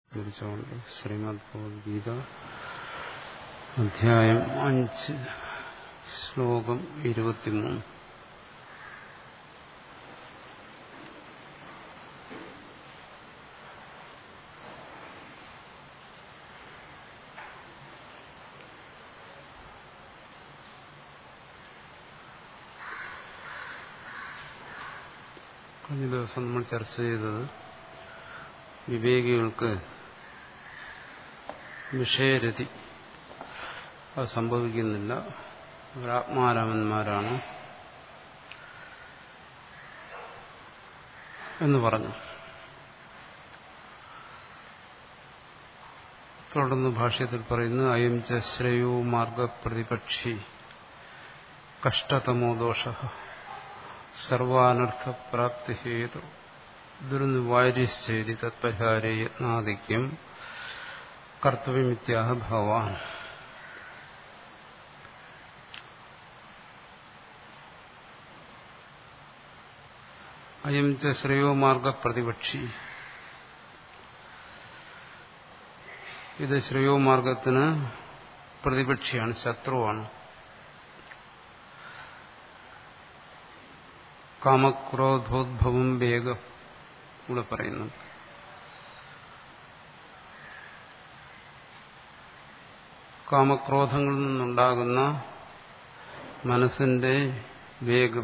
കുറിച്ചുകൊണ്ട് ശ്രീമദ് ഭഗവത്ഗീത അധ്യായം അഞ്ച് ശ്ലോകം ഇരുപത്തിമൂന്ന് കഴിഞ്ഞ ദിവസം നമ്മൾ ചർച്ച ചെയ്തത് വിവേകികൾക്ക് വിഷയരതി അത് സംഭവിക്കുന്നില്ല അവരാത്മാരാമന്മാരാണ് എന്ന് പറഞ്ഞു തുടർന്ന് ഭാഷ്യത്തിൽ പറയുന്നു അയം ച ശ്രേയോ മാർഗപ്രതിപക്ഷി കഷ്ടതമോ ദോഷ സർവാനർത്ഥപ്രാപ്തിഹേതു ദുർനിവാര്യശ്ചേരി തത്പരിഹാരേ യത്നാദിക്യം കർത്തവ്യമിത്യാഹ ഭവാൻ അയം ച ശ്രേയോ മാർഗ പ്രതിപക്ഷി ഇത് ശ്രേയോ മാർഗത്തിന് പ്രതിപക്ഷിയാണ് ശത്രുവാണ് കാമക്രോധോദ്ഭവം വേഗം ഇവിടെ പറയുന്നു കാമക്രോധങ്ങളിൽ നിന്നുണ്ടാകുന്ന മനസ്സിന്റെ വേഗം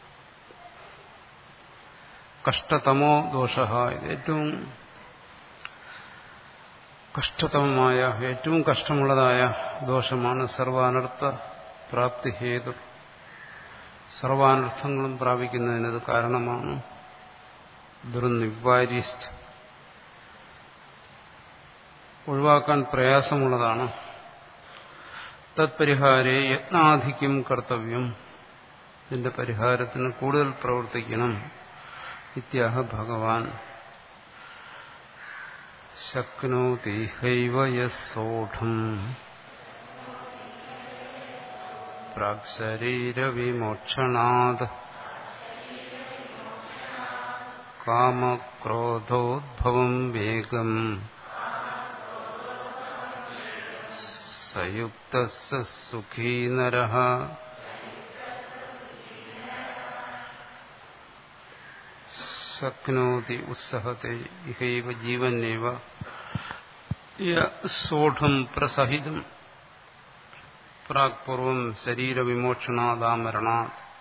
കഷ്ടതമോ ദോഷ ഇത് ഏറ്റവും കഷ്ടതമമായ ഏറ്റവും കഷ്ടമുള്ളതായ ദോഷമാണ് സർവാനർത്ഥ പ്രാപ്തി ഹേതു സർവാനർത്ഥങ്ങളും പ്രാപിക്കുന്നതിനത് കാരണമാണ് ദുർനിവാരിഷ്ട ഒഴിവാക്കാൻ പ്രയാസമുള്ളതാണ് തത്പരിഹാരേ യത്നാധിക്യം കർത്തവ്യം ഇതിന്റെ പരിഹാരത്തിന് കൂടുതൽ പ്രവർത്തിക്കണം ഇത്യാഹ ഭഗവാൻ ശക്നോതി ഹൈവ യസോഢം പ്രാക്ശരീരവിമോക്ഷണാത് കാമക്രോധോദ്ഭവം വേഗം സയുക്ത സുഖീ നര ശക്നോതി ഉത്സഹത്തെ ഇഹൈവ ജീവന്നേവ സോഢം പ്രസഹിതം പ്രാക്പൂർവം ശരീരവിമോക്ഷണാദാമരണ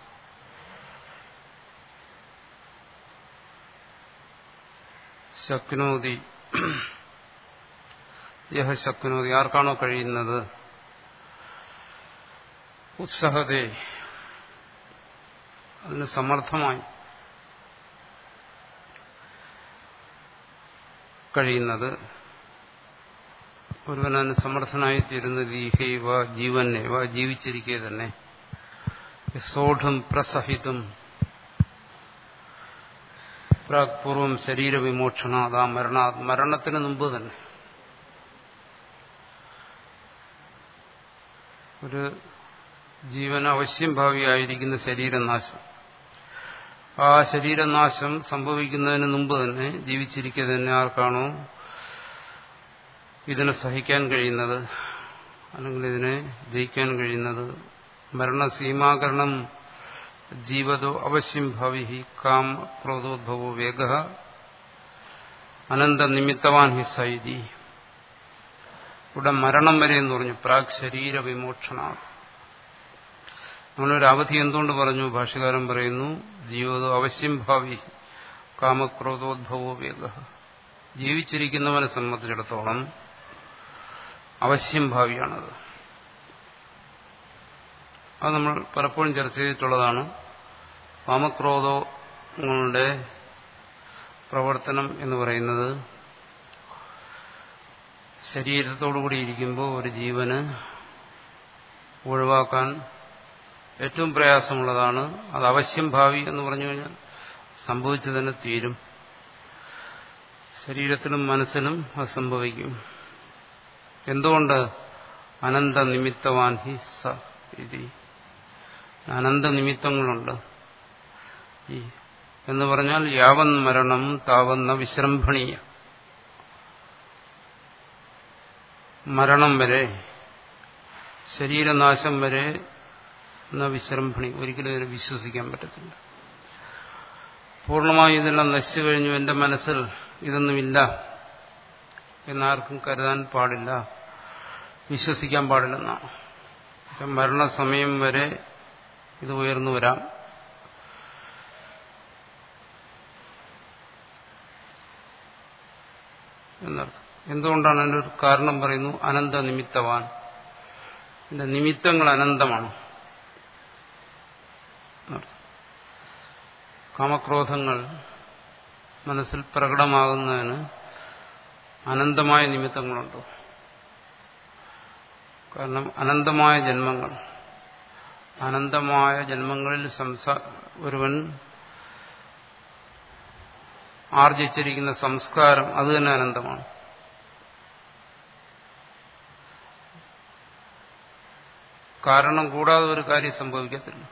ശക്നോതി യഹ ശക്നോതി ആർക്കാണോ കഴിയുന്നത് ഉത്സഹത്തെ അതിന് സമർത്ഥമായി കഴിയുന്നത് ഒരുവനതിന് സമർത്ഥനായിത്തീരുന്നത് ഈഹൈവ ജീവനേവ ജീവിച്ചിരിക്കെ തന്നെ സോഢം പ്രസഹിതം പ്രാക്പൂർവം ശരീരവിമോക്ഷണ അതാ മരണ മരണത്തിന് മുമ്പ് തന്നെ ഒരു ജീവൻ അവശ്യം ഭാവിയായിരിക്കുന്ന ശരീരനാശം ആ ശരീരനാശം സംഭവിക്കുന്നതിന് മുമ്പ് തന്നെ ജീവിച്ചിരിക്കുക തന്നെ ആർക്കാണോ ഇതിനെ സഹിക്കാൻ കഴിയുന്നത് അല്ലെങ്കിൽ ഇതിനെ ജയിക്കാൻ കഴിയുന്നത് മരണസീമാകരണം ജീവതോ അവശ്യം ഭാവി കാം ക്രോധോദ്ഭവോ വേഗ അനന്തനിമിത്തവാൻ ഹി സൈതി ഇവിടെ മരണം വരെ എന്ന് പറഞ്ഞു പ്രാഗ് ശരീര വിമോക്ഷണ നമ്മളൊരു അവധി എന്തുകൊണ്ട് പറഞ്ഞു ഭാഷകാരൻ പറയുന്നു ജീവതോ അവശ്യം ഭാവി കാമക്രോധോദ്ഭവോ വേഗ ജീവിച്ചിരിക്കുന്നവനെ സംബന്ധിച്ചിടത്തോളം അവശ്യം ഭാവിയാണത് അത് നമ്മൾ പലപ്പോഴും ചർച്ച ചെയ്തിട്ടുള്ളതാണ് കാമക്രോധങ്ങളുടെ പ്രവർത്തനം എന്ന് പറയുന്നത് ശരീരത്തോടുകൂടി ഇരിക്കുമ്പോൾ ഒരു ജീവന് ഒഴിവാക്കാൻ ഏറ്റവും പ്രയാസമുള്ളതാണ് അത് അവശ്യം ഭാവി എന്ന് പറഞ്ഞു കഴിഞ്ഞാൽ സംഭവിച്ചു തന്നെ തീരും ശരീരത്തിനും മനസ്സിനും അത് സംഭവിക്കും എന്തുകൊണ്ട് അനന്ത നിമിത്തവാൻ ഹി സ ഇതി അനന്ത നിമിത്തങ്ങളുണ്ട് ഈ എന്ന് പറഞ്ഞാൽ യാവൻ മരണം താവന്ന വിശ്രംഭണീയ മരണം വരെ ശരീരനാശം വരെ എന്ന വിശ്രംഭണി ഒരിക്കലും ഇതിനെ വിശ്വസിക്കാൻ പറ്റത്തില്ല പൂർണ്ണമായും ഇതെല്ലാം നശിച്ചു കഴിഞ്ഞു എന്റെ മനസ്സിൽ ഇതൊന്നുമില്ല എന്നാർക്കും കരുതാൻ പാടില്ല വിശ്വസിക്കാൻ പാടില്ലെന്നാണ് മരണസമയം വരെ ഇത് ഉയർന്നു വരാം എന്നർത്ഥം എന്തുകൊണ്ടാണ് അതിൻ്റെ ഒരു കാരണം പറയുന്നു അനന്ത നിമിത്തവാൻ ഇതിന്റെ നിമിത്തങ്ങൾ അനന്തമാണ് കാമക്രോധങ്ങൾ മനസ്സിൽ പ്രകടമാകുന്നതിന് അനന്തമായ നിമിത്തങ്ങളുണ്ട് കാരണം അനന്തമായ ജന്മങ്ങൾ അനന്തമായ ജന്മങ്ങളിൽ സംസാ ഒരുവൻ ആർജിച്ചിരിക്കുന്ന സംസ്കാരം അത് തന്നെ അനന്തമാണ് കാരണം കൂടാതെ ഒരു കാര്യം സംഭവിക്കത്തില്ല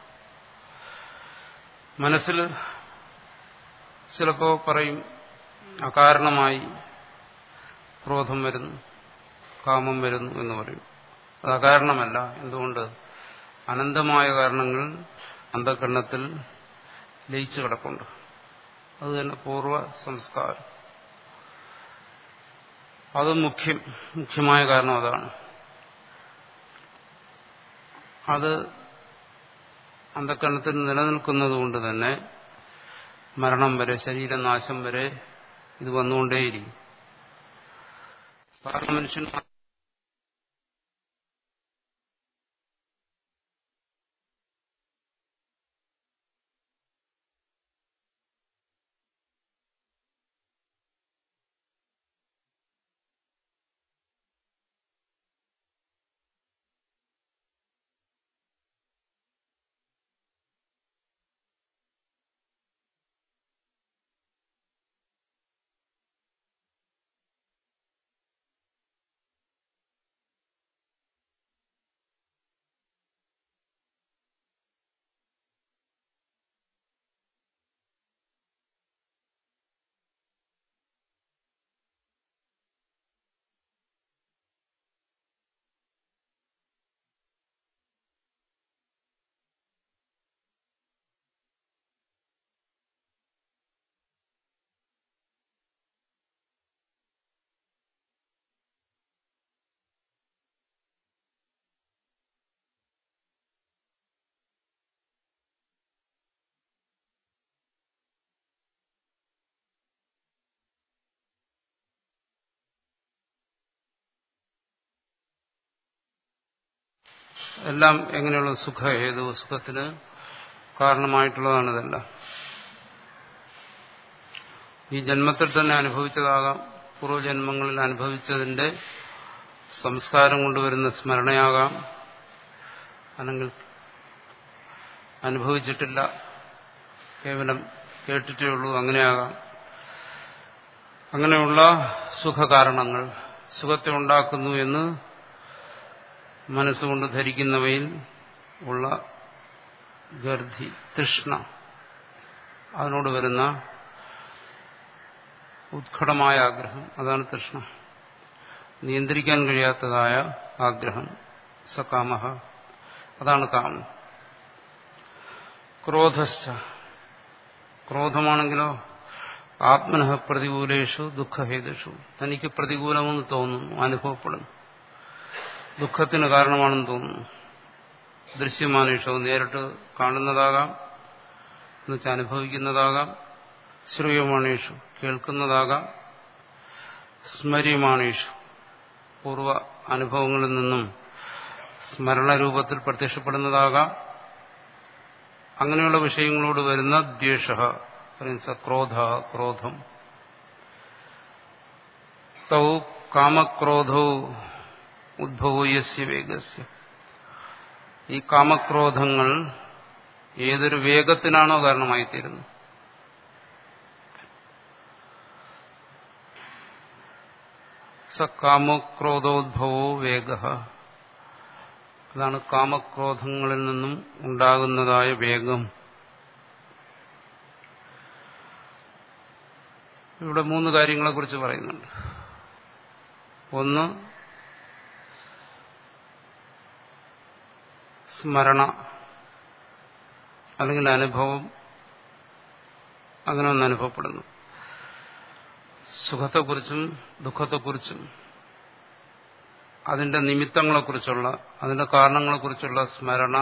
മനസ്സിൽ ചിലപ്പോ പറയും അകാരണമായി ക്രോധം വരുന്നു കാമം വരുന്നു എന്ന് പറയും അത് അകാരണമല്ല എന്തുകൊണ്ട് അനന്തമായ കാരണങ്ങൾ അന്ധകരണത്തിൽ ലയിച്ചു കിടപ്പുണ്ട് അത് തന്നെ പൂർവ സംസ്കാരം അത് മുഖ്യം മുഖ്യമായ കാരണം അതാണ് അത് അന്ധക്കരണത്തിൽ നിലനിൽക്കുന്നത് കൊണ്ട് തന്നെ മരണം വരെ ശരീരനാശം വരെ ഇത് വന്നുകൊണ്ടേയിരിക്കും കാരണം മനുഷ്യൻ എല്ലാം എങ്ങനെയുള്ള സുഖ ഏതു സുഖത്തിന് കാരണമായിട്ടുള്ളതാണ് ഇതെല്ലാം ഈ ജന്മത്തിൽ തന്നെ അനുഭവിച്ചതാകാം പൂർവ്വജന്മങ്ങളിൽ അനുഭവിച്ചതിന്റെ സംസ്കാരം കൊണ്ടുവരുന്ന സ്മരണയാകാം അല്ലെങ്കിൽ അനുഭവിച്ചിട്ടില്ല കേവലം കേട്ടിട്ടേ ഉള്ളൂ അങ്ങനെയാകാം അങ്ങനെയുള്ള സുഖകാരണങ്ങൾ സുഖത്തെ ഉണ്ടാക്കുന്നു എന്ന് മനസ്സുകൊണ്ട് ധരിക്കുന്നവയിൽ ഉള്ള ഗർധി തൃഷ്ണ അതിനോട് വരുന്ന ഉത്കടമായ ആഗ്രഹം അതാണ് തൃഷ്ണ നിയന്ത്രിക്കാൻ കഴിയാത്തതായ ആഗ്രഹം സകാമ അതാണ് കാമം ക്രോധശ്ച ക്രോധമാണെങ്കിലോ ആത്മനഃ പ്രതികൂലേഷു ദുഃഖഹേതുഷു തനിക്ക് പ്രതികൂലമെന്ന് തോന്നുന്നു അനുഭവപ്പെടുന്നു ദുഃഖത്തിന് കാരണമാണെന്ന് തോന്നുന്നു ദൃശ്യമാനേഷവും നേരിട്ട് കാണുന്നതാകാം എന്നുവെച്ചാൽ അനുഭവിക്കുന്നതാകാം ശ്രൂയമാണേഷു കേൾക്കുന്നതാകാം സ്മര്യമാണേഷു പൂർവ അനുഭവങ്ങളിൽ നിന്നും സ്മരണരൂപത്തിൽ പ്രത്യക്ഷപ്പെടുന്നതാകാം അങ്ങനെയുള്ള വിഷയങ്ങളോട് വരുന്ന ദ്വേഷ ക്രോധ ക്രോധം തൗ കാമക്രോധോ ഉദ്ഭവയസ്യ വേഗസ്യ ഈ കാമക്രോധങ്ങൾ ഏതൊരു വേഗത്തിനാണോ കാരണമായി തീരുന്നത് സ കാമക്രോധോദ്ഭവോ വേഗ അതാണ് കാമക്രോധങ്ങളിൽ നിന്നും ഉണ്ടാകുന്നതായ വേഗം ഇവിടെ മൂന്ന് കാര്യങ്ങളെക്കുറിച്ച് പറയുന്നുണ്ട് ഒന്ന് സ്മരണ അല്ലെങ്കിൽ അനുഭവം അങ്ങനെ ഒന്ന് അനുഭവപ്പെടുന്നു സുഖത്തെക്കുറിച്ചും ദുഃഖത്തെക്കുറിച്ചും അതിന്റെ നിമിത്തങ്ങളെക്കുറിച്ചുള്ള അതിന്റെ കാരണങ്ങളെക്കുറിച്ചുള്ള സ്മരണ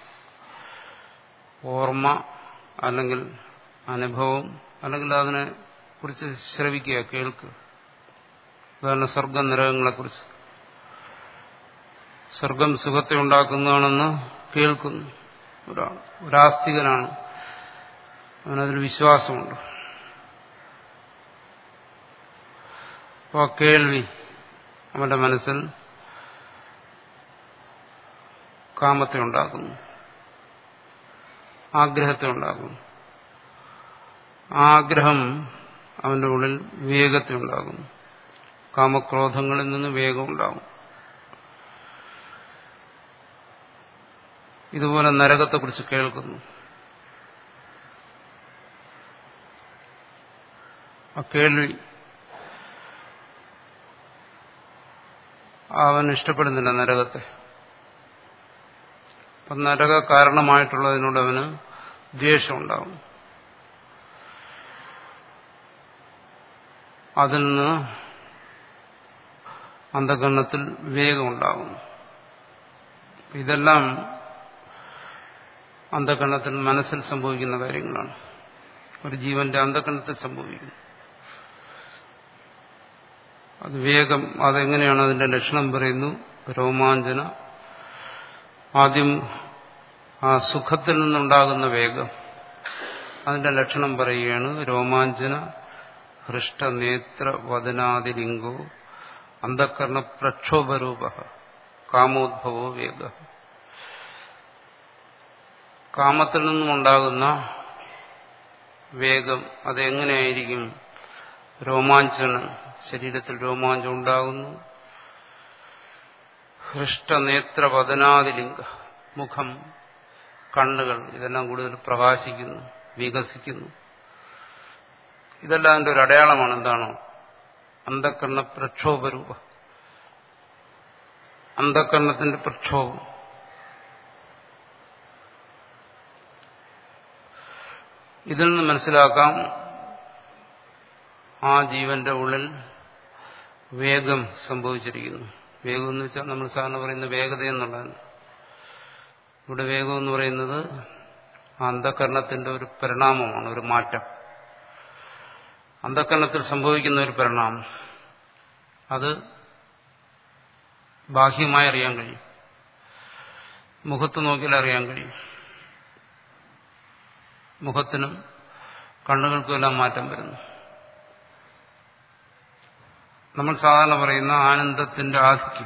ഓർമ്മ അല്ലെങ്കിൽ അനുഭവം അല്ലെങ്കിൽ അതിനെ കുറിച്ച് ശ്രവിക്കുക കേൾക്കുക ഉദാഹരണം സ്വർഗ നരകങ്ങളെക്കുറിച്ച് സ്വർഗം സുഖത്തെ ഉണ്ടാക്കുന്നതാണെന്ന് കേൾക്കുന്നു ഒരാൾ ഒരാസ്തികനാണ് അവനതിൽ വിശ്വാസമുണ്ട് അപ്പോൾ കേൾവി അവന്റെ മനസ്സിൽ കാമത്തെ ഉണ്ടാക്കുന്നു ആഗ്രഹത്തെ ഉണ്ടാക്കുന്നു ആഗ്രഹം അവന്റെ ഉള്ളിൽ വിവേകത്തെ ഉണ്ടാകുന്നു കാമക്രോധങ്ങളിൽ നിന്ന് വേഗം ഉണ്ടാകും ഇതുപോലെ നരകത്തെക്കുറിച്ച് കേൾക്കുന്നു ആ കേൾവി അവൻ ഇഷ്ടപ്പെടുന്നില്ല നരകത്തെ അപ്പം നരക കാരണമായിട്ടുള്ളതിനോട് അവന് ദ്വേഷം ഉണ്ടാവും അതിൽ നിന്ന് അന്ധകരണത്തിൽ വിവേകം ഉണ്ടാകുന്നു ഇതെല്ലാം അന്ധകരണത്തിൽ മനസ്സിൽ സംഭവിക്കുന്ന കാര്യങ്ങളാണ് ഒരു ജീവന്റെ അന്ധകരണത്തിൽ സംഭവിക്കുന്നു അത് വേഗം അതെങ്ങനെയാണ് അതിന്റെ ലക്ഷണം പറയുന്നു രോമാഞ്ചന ആദ്യം ആ സുഖത്തിൽ നിന്നുണ്ടാകുന്ന വേഗം അതിന്റെ ലക്ഷണം പറയുകയാണ് രോമാഞ്ചന ഹൃഷ്ടനേത്ര വദനാദിലിംഗോ അന്ധകരണ പ്രക്ഷോഭരൂപ കാമോദ്ഭവോ വേഗ കാമത്തിൽ നിന്നുമുണ്ടാകുന്ന വേഗം അതെങ്ങനെയായിരിക്കും രോമാഞ്ചനം ശരീരത്തിൽ രോമാഞ്ചം ഉണ്ടാകുന്നു ഹൃഷ്ടനേത്രപതനാദിലിംഗ മുഖം കണ്ണുകൾ ഇതെല്ലാം കൂടുതൽ പ്രകാശിക്കുന്നു വികസിക്കുന്നു ഇതെല്ലാം അതിന്റെ ഒരു അടയാളമാണ് എന്താണോ അന്ധക്കരണ പ്രക്ഷോഭരൂപ അന്ധക്കരണത്തിന്റെ പ്രക്ഷോഭം ഇതിൽ നിന്ന് മനസ്സിലാക്കാം ആ ജീവന്റെ ഉള്ളിൽ വേഗം സംഭവിച്ചിരിക്കുന്നു വേഗം എന്ന് വെച്ചാൽ നമ്മൾ സാധാരണ പറയുന്ന വേഗത എന്നുള്ളതാണ് ഇവിടെ വേഗം എന്ന് പറയുന്നത് ആ അന്ധകരണത്തിന്റെ ഒരു പരിണാമമാണ് ഒരു മാറ്റം അന്ധകരണത്തിൽ സംഭവിക്കുന്ന ഒരു പരിണാമം അത് ബാഹ്യമായി അറിയാൻ കഴിയും മുഖത്ത് നോക്കിയാൽ അറിയാൻ കഴിയും മുഖത്തിനും കണ്ണുകൾക്കും എല്ലാം മാറ്റം വരുന്നു നമ്മൾ സാധാരണ പറയുന്ന ആനന്ദത്തിന്റെ ആധിക്യം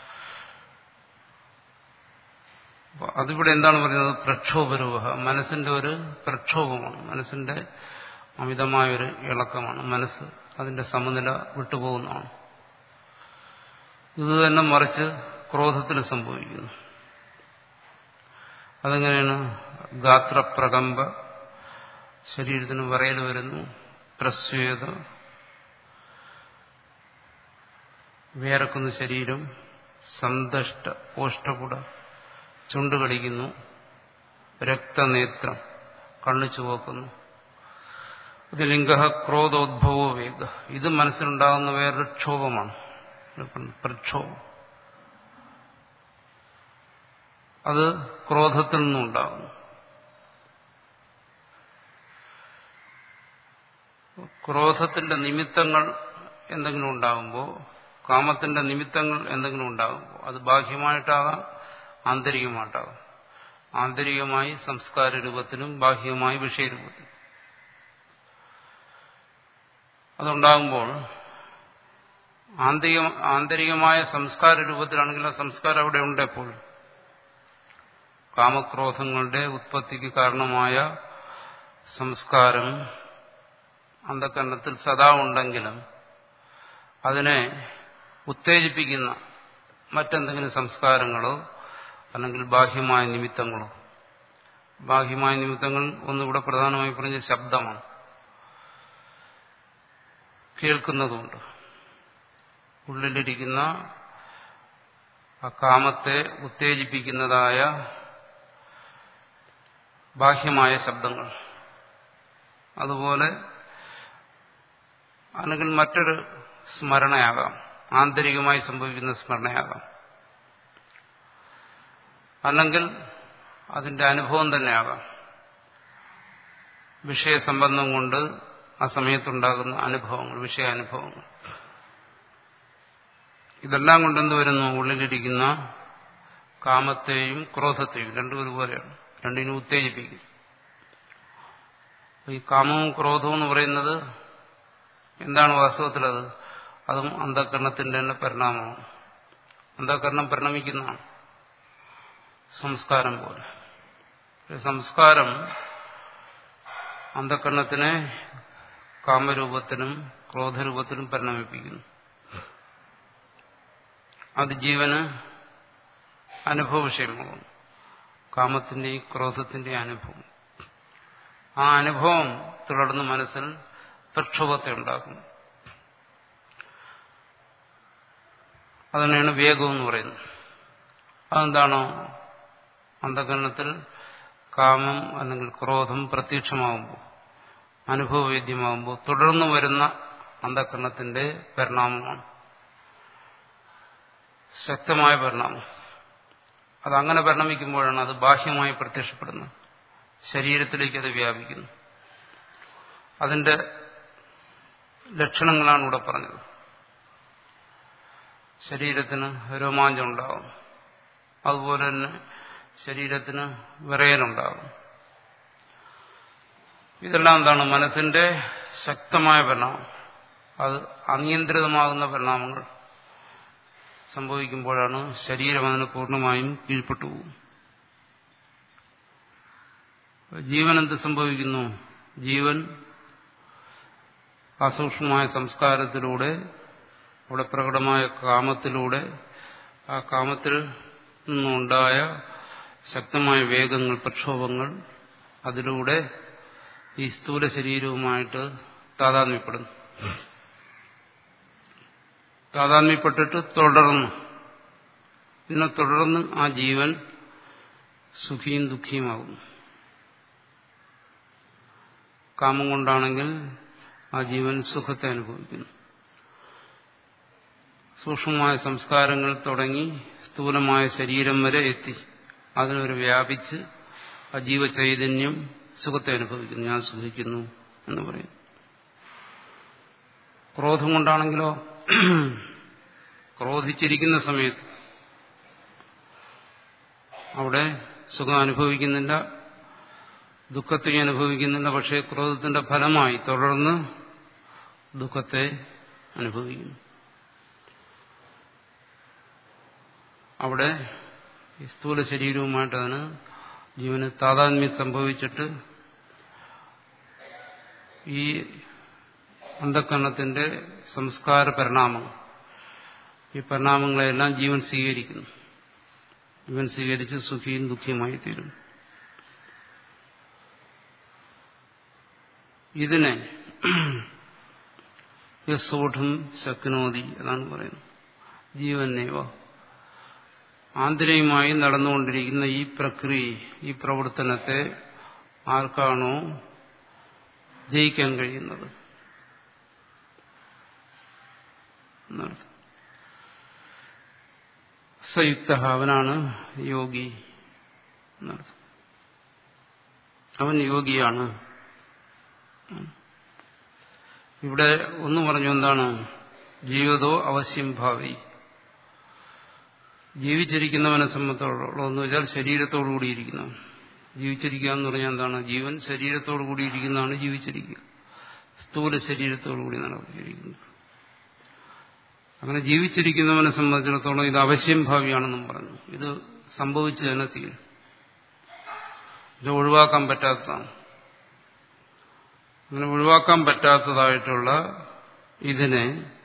അതിവിടെ എന്താണ് പറയുന്നത് പ്രക്ഷോഭരൂപ മനസ്സിന്റെ ഒരു പ്രക്ഷോഭമാണ് മനസ്സിന്റെ അമിതമായൊരു ഇളക്കമാണ് മനസ്സ് അതിന്റെ സമനില വിട്ടുപോകുന്നതാണ് ഇത് തന്നെ മറിച്ച് ക്രോധത്തിൽ സംഭവിക്കുന്നു അതെങ്ങനെയാണ് ഗാത്രപ്രകമ്പ ശരീരത്തിന് വിറയൽ വരുന്നു പ്രസ്വേത വിയർക്കുന്ന ശരീരം സന്തഷ്ട ഓഷ്ടകുട ചുണ്ടുകടിക്കുന്നു രക്തനേത്രം കണ്ണു ചുവക്കുന്നു ഇത് ലിംഗ ക്രോധോദ്ഭവോ വേഗ ഇത് മനസ്സിലുണ്ടാകുന്ന വേറൊരു ക്ഷോഭമാണ് പ്രക്ഷോഭം അത് ക്രോധത്തിൽ നിന്നുണ്ടാകുന്നു ക്രോധത്തിന്റെ നിമിത്തങ്ങൾ എന്തെങ്കിലും ഉണ്ടാകുമ്പോൾ കാമത്തിന്റെ നിമിത്തങ്ങൾ എന്തെങ്കിലും ഉണ്ടാകുമ്പോൾ അത് ബാഹ്യമായിട്ടാകാം ആന്തരികമായിട്ടാകാം ആന്തരികമായി സംസ്കാര രൂപത്തിലും ബാഹ്യമായി വിഷയരൂപത്തിലും അതുണ്ടാകുമ്പോൾ ആന്തരിക ആന്തരികമായ സംസ്കാര രൂപത്തിലാണെങ്കിൽ ആ സംസ്കാരം അവിടെ ഉണ്ട് എപ്പോഴും കാമക്രോധങ്ങളുടെ ഉത്പത്തിക്ക് കാരണമായ സംസ്കാരം അന്ധകരണത്തിൽ സദാ ഉണ്ടെങ്കിലും അതിനെ ഉത്തേജിപ്പിക്കുന്ന മറ്റെന്തെങ്കിലും സംസ്കാരങ്ങളോ അല്ലെങ്കിൽ ബാഹ്യമായ നിമിത്തങ്ങളോ ബാഹ്യമായ നിമിത്തങ്ങൾ ഒന്നിവിടെ പ്രധാനമായി പറഞ്ഞ ശബ്ദമാണ് കേൾക്കുന്നതുകൊണ്ട് ഉള്ളിലിരിക്കുന്ന ആ കാമത്തെ ഉത്തേജിപ്പിക്കുന്നതായ ബാഹ്യമായ ശബ്ദങ്ങൾ അതുപോലെ അല്ലെങ്കിൽ മറ്റൊരു സ്മരണയാകാം ആന്തരികമായി സംഭവിക്കുന്ന സ്മരണയാകാം അല്ലെങ്കിൽ അതിന്റെ അനുഭവം തന്നെയാകാം വിഷയസംബന്ധം കൊണ്ട് ആ സമയത്തുണ്ടാകുന്ന അനുഭവങ്ങൾ വിഷയാനുഭവങ്ങൾ ഇതെല്ലാം കൊണ്ടെന്ത് വരുന്നു ഉള്ളിലിരിക്കുന്ന കാമത്തെയും ക്രോധത്തെയും രണ്ടും ഒരുപോലെയാണ് രണ്ടിനും ഉത്തേജിപ്പിക്കും ഈ കാമവും ക്രോധവും എന്ന് പറയുന്നത് എന്താണ് വാസ്തവത്തിലത് അതും അന്ധകരണത്തിന്റെ തന്നെ പരിണാമമാണ് അന്ധകരണം പരിണമിക്കുന്നതാണ് സംസ്കാരം പോലെ സംസ്കാരം അന്ധകരണത്തിനെ കാമരൂപത്തിനും ക്രോധരൂപത്തിനും പരിണമിപ്പിക്കുന്നു അത് ജീവന് അനുഭവ വിഷയമാകുന്നു കാമത്തിന്റെയും ക്രോധത്തിന്റെയും അനുഭവം ആ അനുഭവം തുടർന്ന് മനസ്സിൽ പ്രക്ഷോഭത്തെ ഉണ്ടാക്കുന്നു അതിനെയാണ് വേഗം എന്ന് പറയുന്നത് അതെന്താണോ അന്ധകരണത്തിൽ കാമം അല്ലെങ്കിൽ ക്രോധം പ്രത്യക്ഷമാകുമ്പോൾ അനുഭവവേദ്യമാകുമ്പോൾ തുടർന്ന് വരുന്ന അന്ധകരണത്തിന്റെ പരിണാമമാണ് ശക്തമായ പരിണാമം അതങ്ങനെ പരിണമിക്കുമ്പോഴാണ് അത് ബാഹ്യമായി പ്രത്യക്ഷപ്പെടുന്നത് ശരീരത്തിലേക്ക് അത് വ്യാപിക്കുന്നു അതിന്റെ ലക്ഷണങ്ങളാണ് ഇവിടെ പറഞ്ഞത് ശരീരത്തിന് രോമാഞ്ചം ഉണ്ടാകും അതുപോലെ തന്നെ ശരീരത്തിന് വിറയലുണ്ടാകും ഇതെല്ലാം എന്താണ് മനസ്സിന്റെ ശക്തമായ പരിണാമം അത് അനിയന്ത്രിതമാകുന്ന പരിണാമങ്ങൾ സംഭവിക്കുമ്പോഴാണ് ശരീരം അതിന് പൂർണ്ണമായും കീഴ്പ്പെട്ടു പോകും ജീവൻ എന്ത് സംഭവിക്കുന്നു ജീവൻ അസൂക്ഷ്മമായ സംസ്കാരത്തിലൂടെ അവിടെ പ്രകടമായ കാമത്തിലൂടെ ആ കാമത്തിൽ നിന്നുണ്ടായ ശക്തമായ വേഗങ്ങൾ പ്രക്ഷോഭങ്ങൾ അതിലൂടെ ഈ സ്ഥൂല ശരീരവുമായിട്ട് താതാത്മ്യപ്പെടുന്നു താതാത്മ്യപ്പെട്ടിട്ട് തുടർന്ന് ഇതിനെ തുടർന്ന് ആ ജീവൻ സുഖിയും ദുഃഖിയുമാകുന്നു കാമം കൊണ്ടാണെങ്കിൽ ആ ജീവൻ സുഖത്തെ അനുഭവിക്കുന്നു സൂക്ഷ്മമായ സംസ്കാരങ്ങൾ തുടങ്ങി സ്ഥൂലമായ ശരീരം വരെ എത്തി അതിനൊരു വ്യാപിച്ച് ആ ജീവചൈതന്യം സുഖത്തെ അനുഭവിക്കുന്നു ഞാൻ സുഖിക്കുന്നു എന്ന് പറയും ക്രോധം കൊണ്ടാണെങ്കിലോ ക്രോധിച്ചിരിക്കുന്ന സമയത്ത് അവിടെ സുഖം അനുഭവിക്കുന്നില്ല ദുഃഖത്തെ അനുഭവിക്കുന്നില്ല പക്ഷേ ക്രോധത്തിന്റെ ഫലമായി തുടർന്ന് ദുഃഖത്തെ അനുഭവിക്കുന്നു അവിടെ ഈ സ്ഥൂല ശരീരവുമായിട്ട് അതിന് ജീവന് താതാത്മ്യം സംഭവിച്ചിട്ട് ഈ അന്ധക്കരണത്തിന്റെ സംസ്കാര പരിണാമം ഈ പരിണാമങ്ങളെല്ലാം ജീവൻ സ്വീകരിക്കുന്നു ജീവൻ സ്വീകരിച്ച് സുഖിയും ദുഃഖിയുമായി തീരുന്നു ഇതിനെ യസോഠം ശക്നോതി എന്നാണ് പറയുന്നത് ജീവനേവ ആന്തരികമായി നടന്നുകൊണ്ടിരിക്കുന്ന ഈ പ്രക്രിയ ഈ പ്രവർത്തനത്തെ ആർക്കാണോ ജയിക്കാൻ കഴിയുന്നത് എന്നർത്ഥം സയുക്ത അവനാണ് യോഗി എന്നർത്ഥം അവൻ യോഗിയാണ് ഇവിടെ ഒന്ന് പറഞ്ഞു എന്താണ് ജീവിതോ അവശ്യം ഭാവി ജീവിച്ചിരിക്കുന്നവനെ സംബന്ധിച്ചോളം എന്ന് വെച്ചാൽ ശരീരത്തോടു കൂടിയിരിക്കുന്നവൻ ജീവിച്ചിരിക്കുക എന്ന് പറഞ്ഞാൽ എന്താണ് ജീവൻ ശരീരത്തോടു കൂടിയിരിക്കുന്നതാണ് ജീവിച്ചിരിക്കുക സ്ഥൂല ശരീരത്തോടു കൂടി നടത്തിയിരിക്കുന്നത് അങ്ങനെ ജീവിച്ചിരിക്കുന്നവനെ സംബന്ധിച്ചിടത്തോളം ഇത് അവശ്യം ഭാവിയാണെന്നും പറഞ്ഞു ഇത് സംഭവിച്ചു തന്നെ തീരും ഇത് ഒഴിവാക്കാൻ പറ്റാത്തതാണ് അങ്ങനെ ഒഴിവാക്കാൻ പറ്റാത്തതായിട്ടുള്ള ഇതിനെ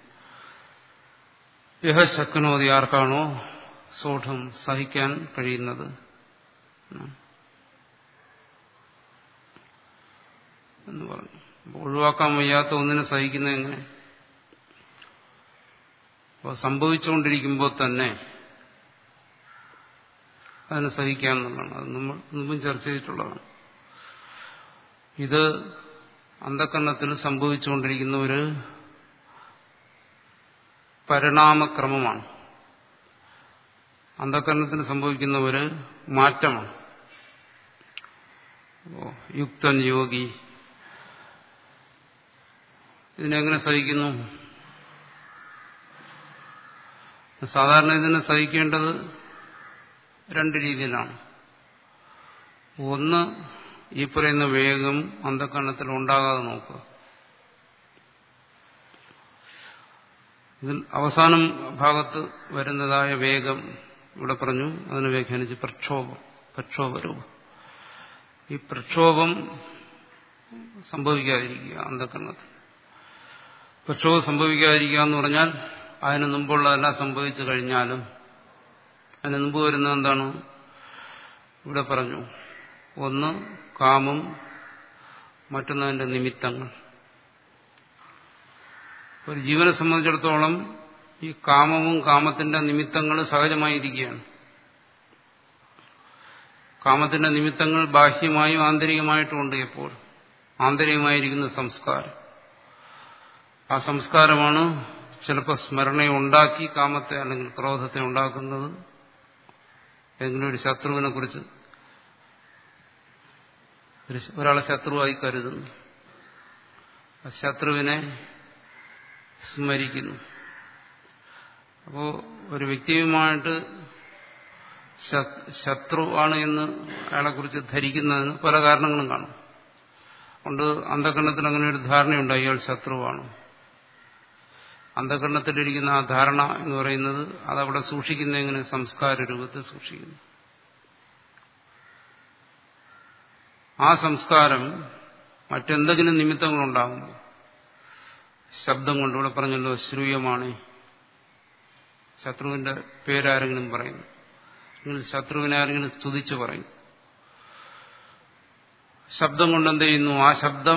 യഹശക്കനോതി ആർക്കാണോ സോഠം സഹിക്കാൻ കഴിയുന്നത് എന്ന് പറഞ്ഞു ഒഴിവാക്കാൻ വയ്യാത്ത ഒന്നിനെ സഹിക്കുന്നത് എങ്ങനെ അപ്പോൾ സംഭവിച്ചുകൊണ്ടിരിക്കുമ്പോൾ തന്നെ അതിനെ സഹിക്കാമെന്നുള്ളതാണ് അത് നമ്മൾ മുമ്പും ചർച്ച ചെയ്തിട്ടുള്ളതാണ് ഇത് അന്ധകരണത്തിൽ സംഭവിച്ചുകൊണ്ടിരിക്കുന്ന ഒരു പരിണാമക്രമമാണ് അന്ധകരണത്തിന് സംഭവിക്കുന്ന ഒരു മാറ്റമാണ് യുക്തൻ യോഗി ഇതിനെങ്ങനെ സഹിക്കുന്നു സാധാരണ ഇതിനെ സഹിക്കേണ്ടത് രണ്ട് രീതിയിലാണ് ഒന്ന് ഈ പറയുന്ന വേഗം അന്ധകരണത്തിൽ ഉണ്ടാകാതെ നോക്കുക ഇതിൽ അവസാനം ഭാഗത്ത് വരുന്നതായ വേഗം ഇവിടെ പറഞ്ഞു അതിനെ വ്യാഖ്യാനിച്ച് പ്രക്ഷോഭം പ്രക്ഷോഭരൂപം ഈ പ്രക്ഷോഭം സംഭവിക്കാതിരിക്കുക അന്ധകരണത്തിൽ പ്രക്ഷോഭം സംഭവിക്കാതിരിക്കുക എന്ന് പറഞ്ഞാൽ അതിന് മുമ്പുള്ളതെല്ലാം സംഭവിച്ചു കഴിഞ്ഞാലും അതിന് മുമ്പ് വരുന്നത് എന്താണ് ഇവിടെ പറഞ്ഞു ഒന്ന് കാമം മറ്റൊന്നതിന്റെ നിമിത്തങ്ങൾ ഒരു ജീവനെ സംബന്ധിച്ചിടത്തോളം ഈ കാമവും കാമത്തിന്റെ നിമിത്തങ്ങളും സഹജമായിരിക്കുകയാണ് കാമത്തിന്റെ നിമിത്തങ്ങൾ ബാഹ്യമായും ആന്തരികമായിട്ടും ഉണ്ട് എപ്പോൾ ആന്തരികമായിരിക്കുന്ന സംസ്കാരം ആ സംസ്കാരമാണ് ചിലപ്പോൾ സ്മരണയെ ഉണ്ടാക്കി കാമത്തെ അല്ലെങ്കിൽ ക്രോധത്തെ ഉണ്ടാക്കുന്നത് ഏതെങ്കിലും ഒരു ശത്രുവിനെ കുറിച്ച് ഒരാളെ ശത്രുവായി കരുതുന്നു ആ ശത്രുവിനെ സ്മരിക്കുന്നു അപ്പോ ഒരു വ്യക്തിയുമായിട്ട് ശത്രു ആണ് എന്ന് അയാളെക്കുറിച്ച് ധരിക്കുന്നതിന് പല കാരണങ്ങളും കാണും അതുകൊണ്ട് അന്ധകരണത്തിൽ അങ്ങനെ ഒരു ധാരണയുണ്ട് അയാൾ ശത്രുവാണ് അന്ധകരണത്തിലിരിക്കുന്ന ആ ധാരണ എന്ന് പറയുന്നത് അതവിടെ സൂക്ഷിക്കുന്ന എങ്ങനെ സംസ്കാര രൂപത്തിൽ സൂക്ഷിക്കുന്നു ആ സംസ്കാരം മറ്റെന്തെങ്കിലും നിമിത്തങ്ങളുണ്ടാകുമ്പോൾ ശബ്ദം കൊണ്ട് ഇവിടെ പറഞ്ഞല്ലോ ശ്രൂയമാണ് ശത്രുവിന്റെ പേരാരെങ്കിലും പറയുന്നു അല്ലെങ്കിൽ ശത്രുവിനെ ആരെങ്കിലും സ്തുതിച്ചു പറയും ശബ്ദം കൊണ്ട് എന്ത് ചെയ്യുന്നു ആ ശബ്ദം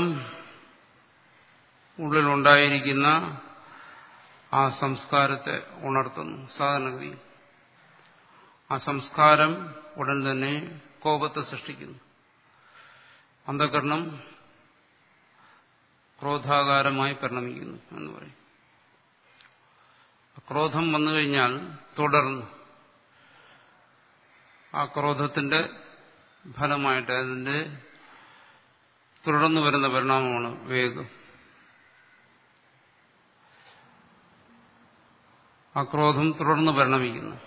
ഉള്ളിലുണ്ടായിരിക്കുന്ന ആ സംസ്കാരത്തെ ഉണർത്തുന്നു സാധാരണഗതിയിൽ ആ സംസ്കാരം ഉടൻ തന്നെ കോപത്തെ സൃഷ്ടിക്കുന്നു അന്ധകരണം ക്രോധാകാരമായി പരിണമിക്കുന്നു എന്ന് പറയും ക്രോധം വന്നു കഴിഞ്ഞാൽ തുടർന്ന് ആ ക്രോധത്തിന്റെ ഫലമായിട്ട് അതിന്റെ തുടർന്ന് വരുന്ന പരിണാമമാണ് വേഗം ആ ക്രോധം തുടർന്ന് പരിണമിക്കുന്നു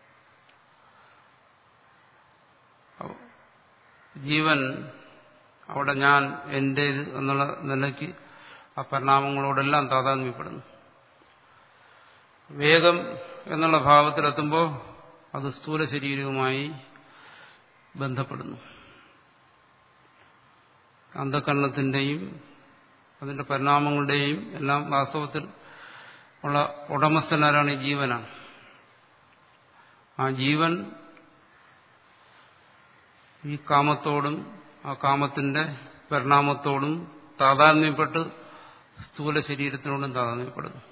ജീവൻ അവിടെ ഞാൻ എന്റേത് എന്നുള്ള നിലയ്ക്ക് ആ പരിണാമങ്ങളോടെല്ലാം താതാത്മ്യപ്പെടുന്നു വേഗം എന്നുള്ള ഭാവത്തിലെത്തുമ്പോൾ അത് സ്ഥൂല ശരീരവുമായി ബന്ധപ്പെടുന്നു അന്ധകരണത്തിന്റെയും അതിന്റെ പരിണാമങ്ങളുടെയും എല്ലാം വാസ്തവത്തിൽ ഉള്ള ഉടമസ്ഥനാരാണ് ഈ ജീവനാണ് ആ ജീവൻ ഈ കാമത്തോടും ആ കാമത്തിന്റെ പരിണാമത്തോടും താതാത്മ്യപ്പെട്ട് സ്ഥൂല ശരീരത്തിനോടും താതാത്മ്യപ്പെടുന്നു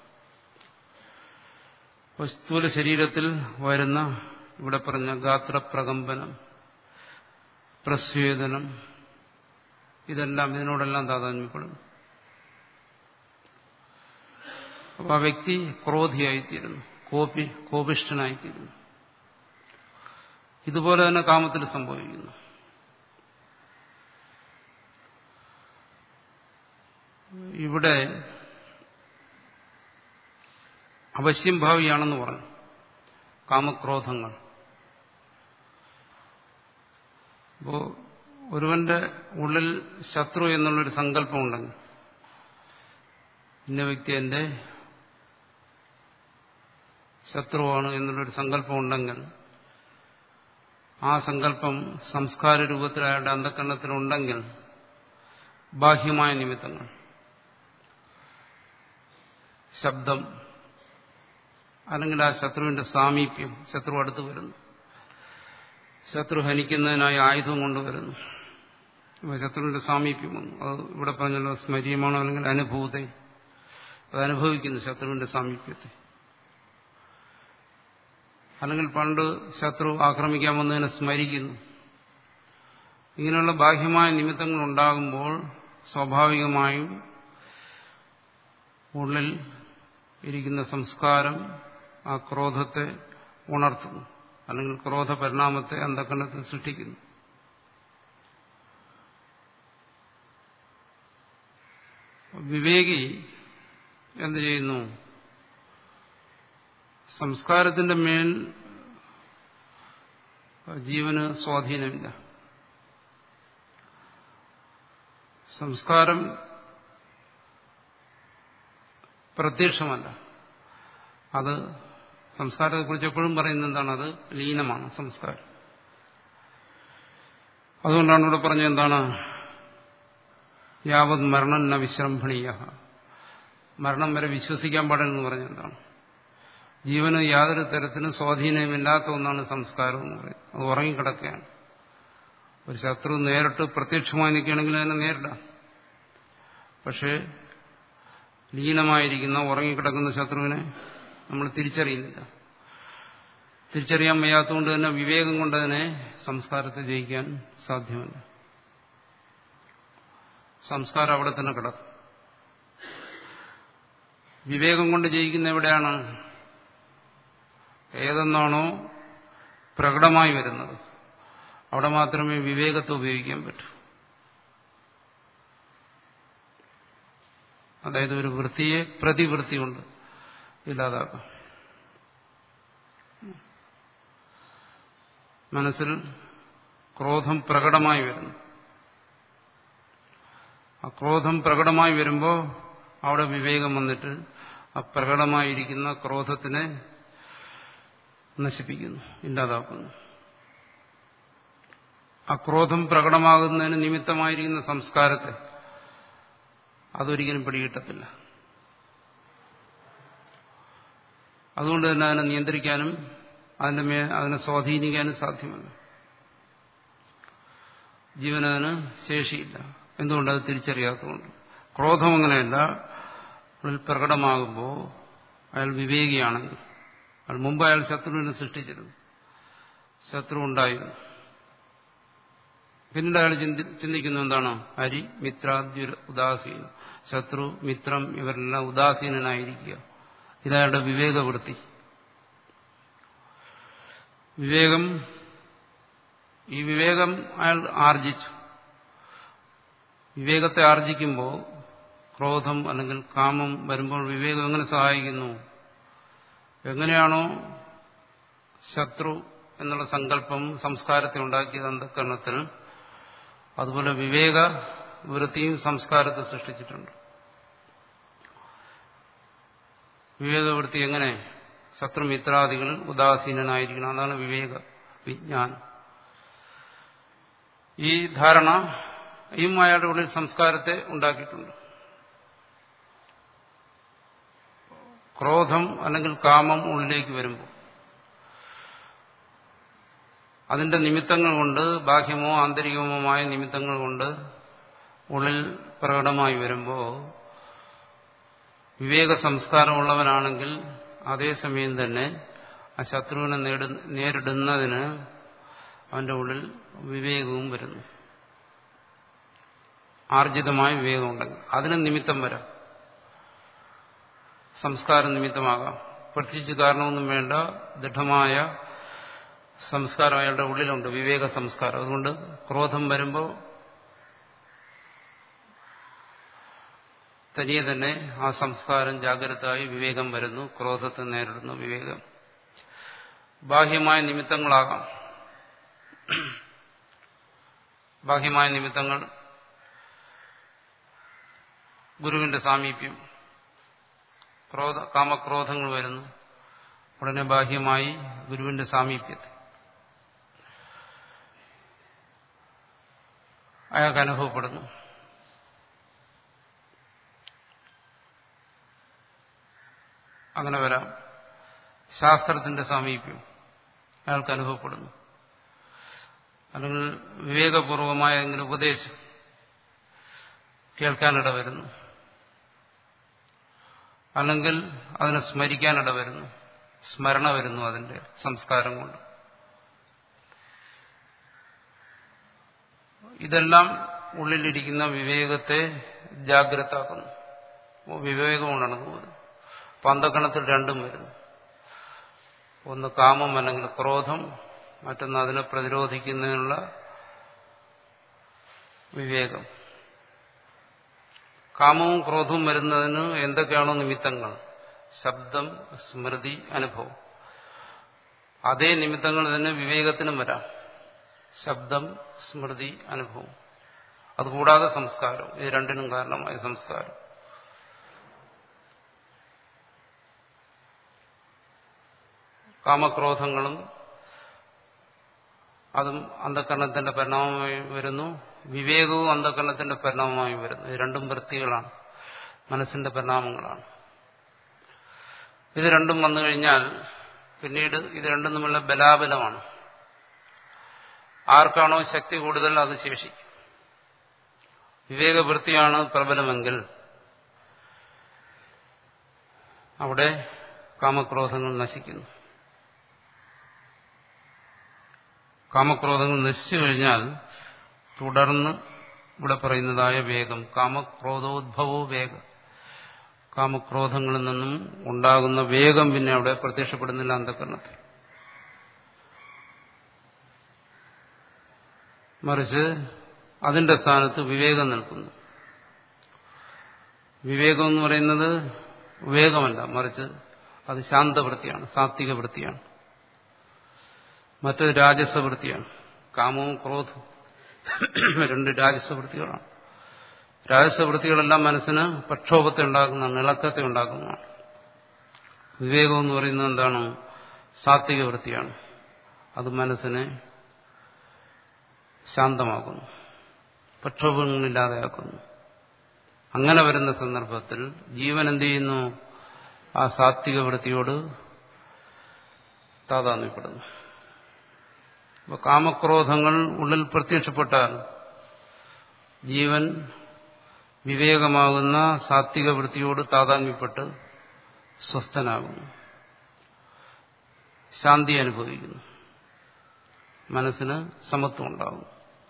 അപ്പോൾ സ്ഥൂല ശരീരത്തിൽ വരുന്ന ഇവിടെ പറഞ്ഞ ഗാത്രപ്രകമ്പനം പ്രസ്വേദനം ഇതെല്ലാം ഇതിനോടെല്ലാം താതാത്മ്യപ്പെടുന്നു അപ്പോൾ ആ വ്യക്തി ക്രോധിയായിത്തീരുന്നു കോപി കോപിഷ്ഠനായിത്തീരുന്നു ഇതുപോലെ തന്നെ കാമത്തിൽ സംഭവിക്കുന്നു ഇവിടെ അവശ്യം ഭാവിയാണെന്ന് പറഞ്ഞു കാമക്രോധങ്ങൾ അപ്പോ ഒരുവന്റെ ഉള്ളിൽ ശത്രു എന്നുള്ളൊരു സങ്കല്പമുണ്ടെങ്കിൽ ഇന്ന വ്യക്തി എന്റെ ശത്രുവാണ് എന്നുള്ളൊരു സങ്കല്പമുണ്ടെങ്കിൽ ആ സങ്കല്പം സംസ്കാര രൂപത്തിൽ അയാളുടെ അന്ധക്കരണത്തിലുണ്ടെങ്കിൽ ബാഹ്യമായ നിമിത്തങ്ങൾ ശബ്ദം അല്ലെങ്കിൽ ആ ശത്രുവിന്റെ സാമീപ്യം ശത്രു അടുത്ത് വരുന്നു ശത്രു ഹനിക്കുന്നതിനായി ആയുധം കൊണ്ടുവരുന്നു ശത്രുവിന്റെ സാമീപ്യം വന്നു അത് ഇവിടെ പറഞ്ഞല്ലോ സ്മരീയമാണോ അല്ലെങ്കിൽ അനുഭൂത അത് അനുഭവിക്കുന്നു ശത്രുവിന്റെ സാമീപ്യത്തെ അല്ലെങ്കിൽ പണ്ട് ശത്രു ആക്രമിക്കാൻ വന്നതിനെ സ്മരിക്കുന്നു ഇങ്ങനെയുള്ള ബാഹ്യമായ നിമിത്തങ്ങൾ ഉണ്ടാകുമ്പോൾ സ്വാഭാവികമായും ഉള്ളിൽ ഇരിക്കുന്ന സംസ്കാരം ആ ക്രോധത്തെ ഉണർത്തുന്നു അല്ലെങ്കിൽ ക്രോധ പരിണാമത്തെ അന്ധക്കരണത്തിൽ സൃഷ്ടിക്കുന്നു വിവേകി എന്ത് ചെയ്യുന്നു സംസ്കാരത്തിന്റെ മേൽ ജീവന് സ്വാധീനമില്ല സംസ്കാരം പ്രത്യക്ഷമല്ല അത് സംസ്കാരത്തെക്കുറിച്ച് എപ്പോഴും പറയുന്നത് എന്താണ് അത് ലീനമാണ് സംസ്കാരം അതുകൊണ്ടാണ് ഇവിടെ പറഞ്ഞത് എന്താണ് യാവത് മരണം ന വിശ്രംഭണീയ മരണം വരെ വിശ്വസിക്കാൻ പാടില്ലെന്ന് പറഞ്ഞത് എന്താണ് ജീവന് യാതൊരു തരത്തിലും സ്വാധീനമില്ലാത്ത ഒന്നാണ് സംസ്കാരം എന്ന് പറയുന്നത് അത് ഉറങ്ങിക്കിടക്കുകയാണ് ഒരു ശത്രു നേരിട്ട് പ്രത്യക്ഷമായി നിൽക്കുകയാണെങ്കിൽ അതിനെ നേരിടാം പക്ഷേ ലീനമായിരിക്കുന്ന ഉറങ്ങിക്കിടക്കുന്ന ശത്രുവിനെ നമ്മൾ തിരിച്ചറിയുന്നില്ല തിരിച്ചറിയാൻ വയ്യാത്തതുകൊണ്ട് തന്നെ വിവേകം കൊണ്ട് അതിനെ സംസ്കാരത്തെ ജയിക്കാൻ സാധ്യമല്ല സംസ്കാരം അവിടെ തന്നെ കിടക്കും വിവേകം കൊണ്ട് ജയിക്കുന്ന എവിടെയാണ് ഏതെന്നാണോ പ്രകടമായി വരുന്നത് അവിടെ മാത്രമേ വിവേകത്തെ ഉപയോഗിക്കാൻ പറ്റൂ അതായത് ഒരു വൃത്തിയെ പ്രതിവൃത്തി കൊണ്ട് ഇല്ലാതാക്കാം മനസ്സിൽ ക്രോധം പ്രകടമായി വരുന്നു ആ ക്രോധം പ്രകടമായി വരുമ്പോൾ അവിടെ വിവേകം വന്നിട്ട് ആ പ്രകടമായിരിക്കുന്ന ക്രോധത്തിനെ നശിപ്പിക്കുന്നു ഇല്ലാതാക്കുന്നു ആ ക്രോധം പ്രകടമാകുന്നതിന് നിമിത്തമായിരിക്കുന്ന സംസ്കാരത്തെ അതൊരിക്കലും പിടികിട്ടത്തില്ല അതുകൊണ്ട് തന്നെ അതിനെ നിയന്ത്രിക്കാനും അതിന്റെ മേ അതിനെ സ്വാധീനിക്കാനും സാധ്യമല്ല ജീവനതിന് ശേഷിയില്ല എന്തുകൊണ്ട് അത് തിരിച്ചറിയാത്തതുകൊണ്ട് ക്രോധം അങ്ങനെയല്ല ഉള്ളിൽ പ്രകടമാകുമ്പോൾ അയാൾ വിവേകിയാണെങ്കിൽ അയാൾ മുമ്പ് അയാൾ ശത്രുവിനെ സൃഷ്ടിച്ചിരുന്നു ശത്രു ഉണ്ടായിരുന്നു പിന്നീട് അയാൾ ചിന്തിക്കുന്നത് എന്താണ് ഹരി മിത്രാദ്യുര ഉദാസീന ശത്രു മിത്രം ഇവരെല്ലാം ഉദാസീനനായിരിക്കുക ഇതയാളുടെ വിവേകവൃത്തി വിവേകം ഈ വിവേകം അയാൾ ആർജിച്ചു വിവേകത്തെ ആർജിക്കുമ്പോൾ ക്രോധം അല്ലെങ്കിൽ കാമം വരുമ്പോൾ വിവേകം എങ്ങനെ സഹായിക്കുന്നു എങ്ങനെയാണോ ശത്രു എന്നുള്ള സങ്കല്പം സംസ്കാരത്തെ ഉണ്ടാക്കിയത് അന്ധക്കരണത്തിൽ അതുപോലെ വിവേക വൃത്തിയും സംസ്കാരത്തെ സൃഷ്ടിച്ചിട്ടുണ്ട് വിവേകവൃത്തി എങ്ങനെ ശത്രുമിത്രാദികളിൽ ഉദാസീനനായിരിക്കണം അതാണ് വിവേക വിജ്ഞാനം ഈ ധാരണ ഈ അയാളുടെ ഉള്ളിൽ സംസ്കാരത്തെ ഉണ്ടാക്കിയിട്ടുണ്ട് ക്രോധം അല്ലെങ്കിൽ കാമം ഉള്ളിലേക്ക് വരുമ്പോൾ അതിന്റെ നിമിത്തങ്ങൾ കൊണ്ട് ബാഹ്യമോ ആന്തരികമോമായ നിമിത്തങ്ങൾ കൊണ്ട് ഉള്ളിൽ പ്രകടമായി വരുമ്പോൾ വിവേക സംസ്കാരമുള്ളവനാണെങ്കിൽ അതേസമയം തന്നെ ആ ശത്രുവിനെ നേരിടുന്നതിന് അവന്റെ ഉള്ളിൽ വിവേകവും വരുന്നു ആർജിതമായ വിവേകമുണ്ടെങ്കിൽ അതിന് നിമിത്തം വരാം സംസ്കാരം നിമിത്തമാകാം പ്രത്യേകിച്ച് കാരണമൊന്നും വേണ്ട ദൃഢമായ സംസ്കാരം അയാളുടെ ഉള്ളിലുണ്ട് വിവേക സംസ്കാരം അതുകൊണ്ട് ക്രോധം വരുമ്പോൾ തനിയെ തന്നെ ആ സംസ്കാരം ജാഗ്രതയായി വിവേകം വരുന്നു ക്രോധത്തെ നേരിടുന്നു വിവേകം ബാഹ്യമായ നിമിത്തങ്ങളാകാം ബാഹ്യമായ നിമിത്തങ്ങൾ ഗുരുവിന്റെ സാമീപ്യം ക്രോധ കാമക്രോധങ്ങൾ വരുന്നു ഉടനെ ബാഹ്യമായി ഗുരുവിന്റെ സാമീപ്യത്തെ അയാൾക്ക് അനുഭവപ്പെടുന്നു അങ്ങനെ വരാം ശാസ്ത്രത്തിന്റെ സാമീപ്യം അയാൾക്ക് അനുഭവപ്പെടുന്നു അല്ലെങ്കിൽ വിവേകപൂർവമായ എന്തെങ്കിലും ഉപദേശം കേൾക്കാനിട വരുന്നു അല്ലെങ്കിൽ അതിനെ സ്മരിക്കാനിട വരുന്നു സ്മരണ വരുന്നു അതിന്റെ സംസ്കാരം കൊണ്ട് ഇതെല്ലാം ഉള്ളിലിരിക്കുന്ന വിവേകത്തെ ജാഗ്രതാക്കുന്നു വിവേകം ഉണർന്നു വരുന്നു അപ്പം അന്ധക്കണത്തിൽ രണ്ടും വരുന്നു ഒന്ന് കാമം അല്ലെങ്കിൽ ക്രോധം മറ്റൊന്ന് അതിനെ പ്രതിരോധിക്കുന്നതിനുള്ള വിവേകം കാമവും ക്രോധവും വരുന്നതിന് എന്തൊക്കെയാണോ നിമിത്തങ്ങൾ ശബ്ദം സ്മൃതി അനുഭവം അതേ നിമിത്തങ്ങൾ തന്നെ വിവേകത്തിനും വരാം ശബ്ദം സ്മൃതി അനുഭവം അതുകൂടാതെ സംസ്കാരം ഇത് രണ്ടിനും കാരണമായ സംസ്കാരം കാമക്രോധങ്ങളും അതും അന്ധകരണത്തിന്റെ പരിണാമമായി വരുന്നു വിവേകവും അന്ധകരണത്തിന്റെ പരിണാമമായി വരുന്നു ഇത് രണ്ടും വൃത്തികളാണ് മനസ്സിന്റെ പരിണാമങ്ങളാണ് ഇത് രണ്ടും വന്നു കഴിഞ്ഞാൽ പിന്നീട് ഇത് രണ്ടും തമ്മിലുള്ള ബലാബലമാണ് ആർക്കാണോ ശക്തി കൂടുതൽ അത് ശേഷിക്കും വിവേകവൃത്തിയാണ് പ്രബലമെങ്കിൽ അവിടെ കാമക്രോധങ്ങൾ നശിക്കുന്നു കാമക്രോധങ്ങൾ നശിച്ചു കഴിഞ്ഞാൽ തുടർന്ന് ഇവിടെ പറയുന്നതായ വേഗം കാമക്രോധോദ്ഭവോ വേഗം കാമക്രോധങ്ങളിൽ നിന്നും ഉണ്ടാകുന്ന വേഗം പിന്നെ അവിടെ പ്രത്യക്ഷപ്പെടുന്നില്ല അന്ധകരണത്തിൽ മറിച്ച് അതിന്റെ സ്ഥാനത്ത് വിവേകം നിൽക്കുന്നു വിവേകം എന്ന് പറയുന്നത് വിവേകമല്ല മറിച്ച് അത് ശാന്തവൃത്തിയാണ് സാത്വിക വൃത്തിയാണ് മറ്റൊരു രാജസവൃത്തിയാണ് കാമവും ക്രോധവും രണ്ട് രാജസവൃത്തികളാണ് രാജസവൃത്തികളെല്ലാം മനസ്സിന് പ്രക്ഷോഭത്തെ ഉണ്ടാക്കുന്നതാണ് ഇളക്കത്തെ ഉണ്ടാക്കുന്നതാണ് വിവേകം എന്ന് പറയുന്നത് എന്താണ് സാത്വിക വൃത്തിയാണ് അത് മനസ്സിനെ ശാന്തമാക്കുന്നു പ്രക്ഷോഭങ്ങളില്ലാതെയാക്കുന്നു അങ്ങനെ വരുന്ന സന്ദർഭത്തിൽ ജീവൻ എന്ത് ചെയ്യുന്നു ആ സാത്വിക വൃത്തിയോട് താതാന്യപ്പെടുന്നു അപ്പൊ കാമക്രോധങ്ങൾ ഉള്ളിൽ പ്രത്യക്ഷപ്പെട്ടാൽ ജീവൻ വിവേകമാകുന്ന സാത്വിക വൃത്തിയോട് താതാമ്യപ്പെട്ട് സ്വസ്ഥനാകുന്നു ശാന്തി അനുഭവിക്കുന്നു മനസ്സിന് സമത്വം ഉണ്ടാകും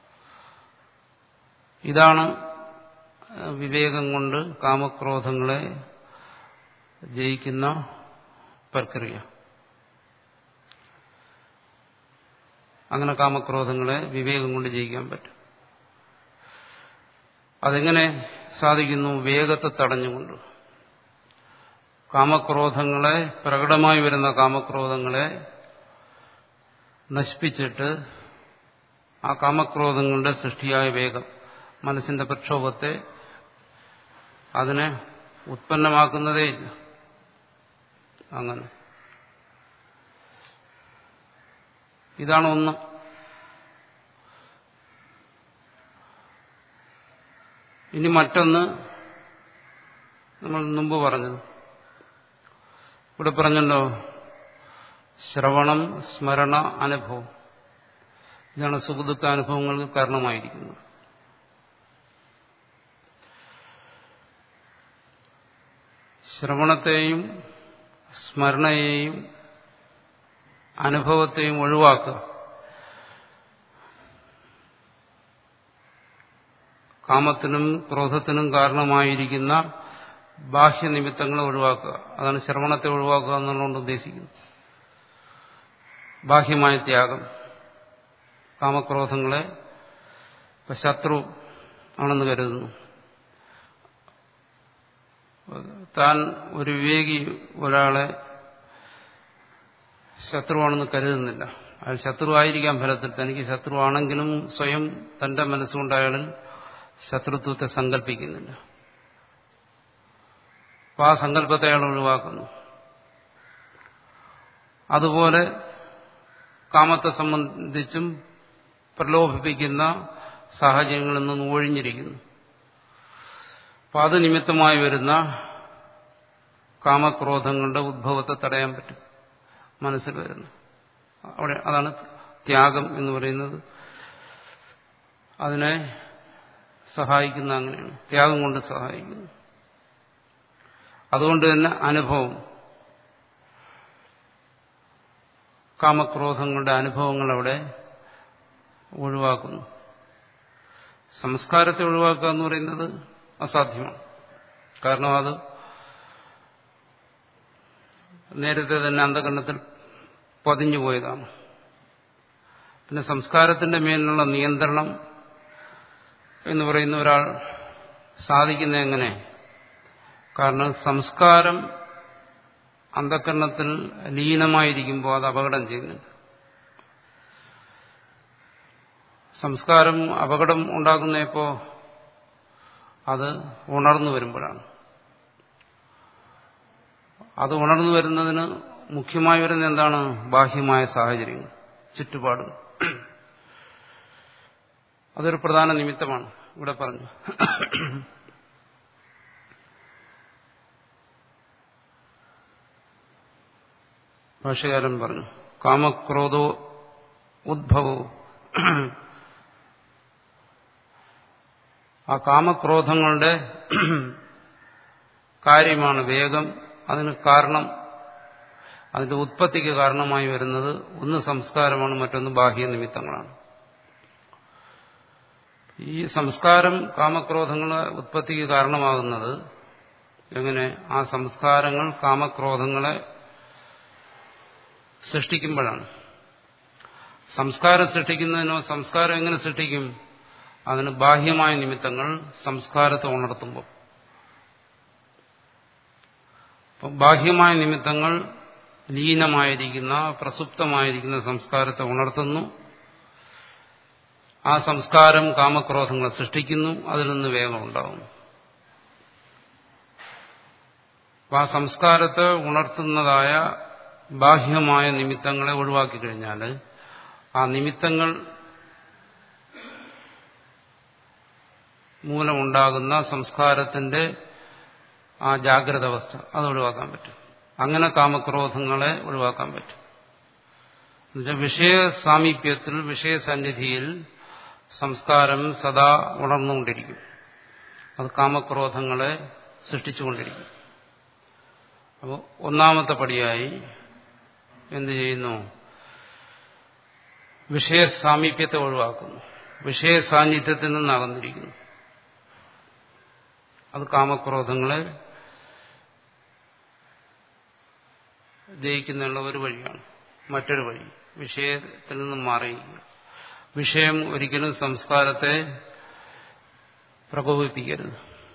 ഇതാണ് വിവേകം കൊണ്ട് കാമക്രോധങ്ങളെ ജയിക്കുന്ന പ്രക്രിയ അങ്ങനെ കാമക്രോധങ്ങളെ വിവേകം കൊണ്ട് ജയിക്കാൻ പറ്റും അതെങ്ങനെ സാധിക്കുന്നു വേഗത്തെ തടഞ്ഞുകൊണ്ട് കാമക്രോധങ്ങളെ പ്രകടമായി വരുന്ന കാമക്രോധങ്ങളെ നശിപ്പിച്ചിട്ട് ആ കാമക്രോധങ്ങളുടെ സൃഷ്ടിയായ വേഗം മനസ്സിന്റെ പ്രക്ഷോഭത്തെ അതിനെ ഉത്പന്നമാക്കുന്നതേയില്ല അങ്ങനെ ഇതാണ് ഒന്ന് ഇനി മറ്റൊന്ന് നമ്മൾ മുമ്പ് പറഞ്ഞത് ഇവിടെ പറഞ്ഞല്ലോ ശ്രവണം സ്മരണ അനുഭവം ഇതാണ് സുഖദുഃഖ അനുഭവങ്ങൾക്ക് കാരണമായിരിക്കുന്നത് ശ്രവണത്തെയും സ്മരണയെയും അനുഭവത്തെയും ഒഴിവാക്കുക കാമത്തിനും ക്രോധത്തിനും കാരണമായിരിക്കുന്ന ബാഹ്യനിമിത്തങ്ങളെ ഒഴിവാക്കുക അതാണ് ശ്രവണത്തെ ഒഴിവാക്കുക എന്നുള്ളതുകൊണ്ട് ഉദ്ദേശിക്കുന്നത് ബാഹ്യമായ ത്യാഗം കാമക്രോധങ്ങളെ ഇപ്പൊ ശത്രു ആണെന്ന് കരുതുന്നു താൻ ഒരു വിവേകി ഒരാളെ ശത്രുവാണെന്ന് കരുതുന്നില്ല അയാൾ ശത്രുവായിരിക്കാം ഫലത്തിൽ തനിക്ക് ശത്രുവാണെങ്കിലും സ്വയം തന്റെ മനസ്സുകൊണ്ട് അയാളിൽ ശത്രുത്വത്തെ സങ്കല്പിക്കുന്നില്ല അപ്പൊ ആ സങ്കല്പത്തെ അയാൾ ഒഴിവാക്കുന്നു അതുപോലെ കാമത്തെ സംബന്ധിച്ചും പ്രലോഭിപ്പിക്കുന്ന സാഹചര്യങ്ങളിൽ നിന്ന് ഒഴിഞ്ഞിരിക്കുന്നു അപ്പൊ അത് നിമിത്തമായി വരുന്ന കാമക്രോധങ്ങളുടെ ഉദ്ഭവത്തെ തടയാൻ പറ്റും മനസ്സിൽ വരുന്നു അവിടെ അതാണ് ത്യാഗം എന്ന് പറയുന്നത് അതിനെ സഹായിക്കുന്ന അങ്ങനെയാണ് ത്യാഗം കൊണ്ട് സഹായിക്കുന്നു അതുകൊണ്ട് തന്നെ അനുഭവം കാമക്രോധങ്ങളുടെ അനുഭവങ്ങൾ അവിടെ ഒഴിവാക്കുന്നു സംസ്കാരത്തെ ഒഴിവാക്കുക എന്ന് പറയുന്നത് അസാധ്യമാണ് കാരണം അത് നേരത്തെ തന്നെ അന്ധകരണത്തിൽ പതിഞ്ഞു പോയതാണ് പിന്നെ സംസ്കാരത്തിന്റെ മേലിലുള്ള നിയന്ത്രണം എന്ന് പറയുന്ന ഒരാൾ സാധിക്കുന്ന എങ്ങനെ കാരണം സംസ്കാരം അന്ധകരണത്തിൽ ലീനമായിരിക്കുമ്പോൾ അത് അപകടം ചെയ്യുന്നുണ്ട് സംസ്കാരം അപകടം ഉണ്ടാക്കുന്നപ്പോ അത് ഉണർന്നു വരുമ്പോഴാണ് അത് ഉണർന്നു വരുന്നതിന് മുഖ്യമായി വരുന്ന എന്താണ് ബാഹ്യമായ സാഹചര്യങ്ങൾ ചുറ്റുപാടുകൾ അതൊരു പ്രധാന നിമിത്തമാണ് ഇവിടെ പറഞ്ഞു ഭാഷകാരൻ പറഞ്ഞു കാമക്രോധോ ഉദ്ഭവവും ആ കാമക്രോധങ്ങളുടെ കാര്യമാണ് വേഗം അതിന് കാരണം അതിന്റെ ഉത്പത്തിക്ക് കാരണമായി വരുന്നത് ഒന്ന് സംസ്കാരമാണ് മറ്റൊന്ന് ബാഹ്യ നിമിത്തങ്ങളാണ് ഈ സംസ്കാരം കാമക്രോധങ്ങളെ ഉത്പത്തിക്ക് കാരണമാകുന്നത് എങ്ങനെ ആ സംസ്കാരങ്ങൾ കാമക്രോധങ്ങളെ സൃഷ്ടിക്കുമ്പോഴാണ് സംസ്കാരം സൃഷ്ടിക്കുന്നതിനോ സംസ്കാരം എങ്ങനെ സൃഷ്ടിക്കും അതിന് ബാഹ്യമായ നിമിത്തങ്ങൾ സംസ്കാരത്തെ ഉണർത്തുമ്പോൾ ബാഹ്യമായ നിമിത്തങ്ങൾ ലീനമായിരിക്കുന്ന പ്രസുപ്തമായിരിക്കുന്ന സംസ്കാരത്തെ ഉണർത്തുന്നു ആ സംസ്കാരം കാമക്രോധങ്ങളെ സൃഷ്ടിക്കുന്നു അതിൽ നിന്ന് വേഗം ഉണ്ടാകുന്നു ആ സംസ്കാരത്തെ ഉണർത്തുന്നതായ ബാഹ്യമായ നിമിത്തങ്ങളെ ഒഴിവാക്കി കഴിഞ്ഞാൽ ആ നിമിത്തങ്ങൾ മൂലമുണ്ടാകുന്ന സംസ്കാരത്തിന്റെ ആ ജാഗ്രത അവസ്ഥ അത് ഒഴിവാക്കാൻ പറ്റും അങ്ങനെ കാമക്രോധങ്ങളെ ഒഴിവാക്കാൻ പറ്റും എന്നുവെച്ചാൽ വിഷയ സാമീപ്യത്തിൽ വിഷയസന്നിധിയിൽ സംസ്കാരം സദാ ഉണർന്നുകൊണ്ടിരിക്കും അത് കാമക്രോധങ്ങളെ സൃഷ്ടിച്ചുകൊണ്ടിരിക്കും അപ്പോൾ ഒന്നാമത്തെ പടിയായി എന്ത് ചെയ്യുന്നു വിഷയ സാമീപ്യത്തെ ഒഴിവാക്കുന്നു വിഷയ സാന്നിധ്യത്തിൽ നിന്ന് അകന്നിരിക്കുന്നു അത് കാമക്രോധങ്ങളെ ജയിക്കുന്നതിനുള്ള ഒരു വഴിയാണ് മറ്റൊരു വഴി വിഷയത്തിൽ നിന്നും മാറിയിരിക്കുക വിഷയം ഒരിക്കലും സംസ്കാരത്തെ പ്രകോപിപ്പിക്കരുത്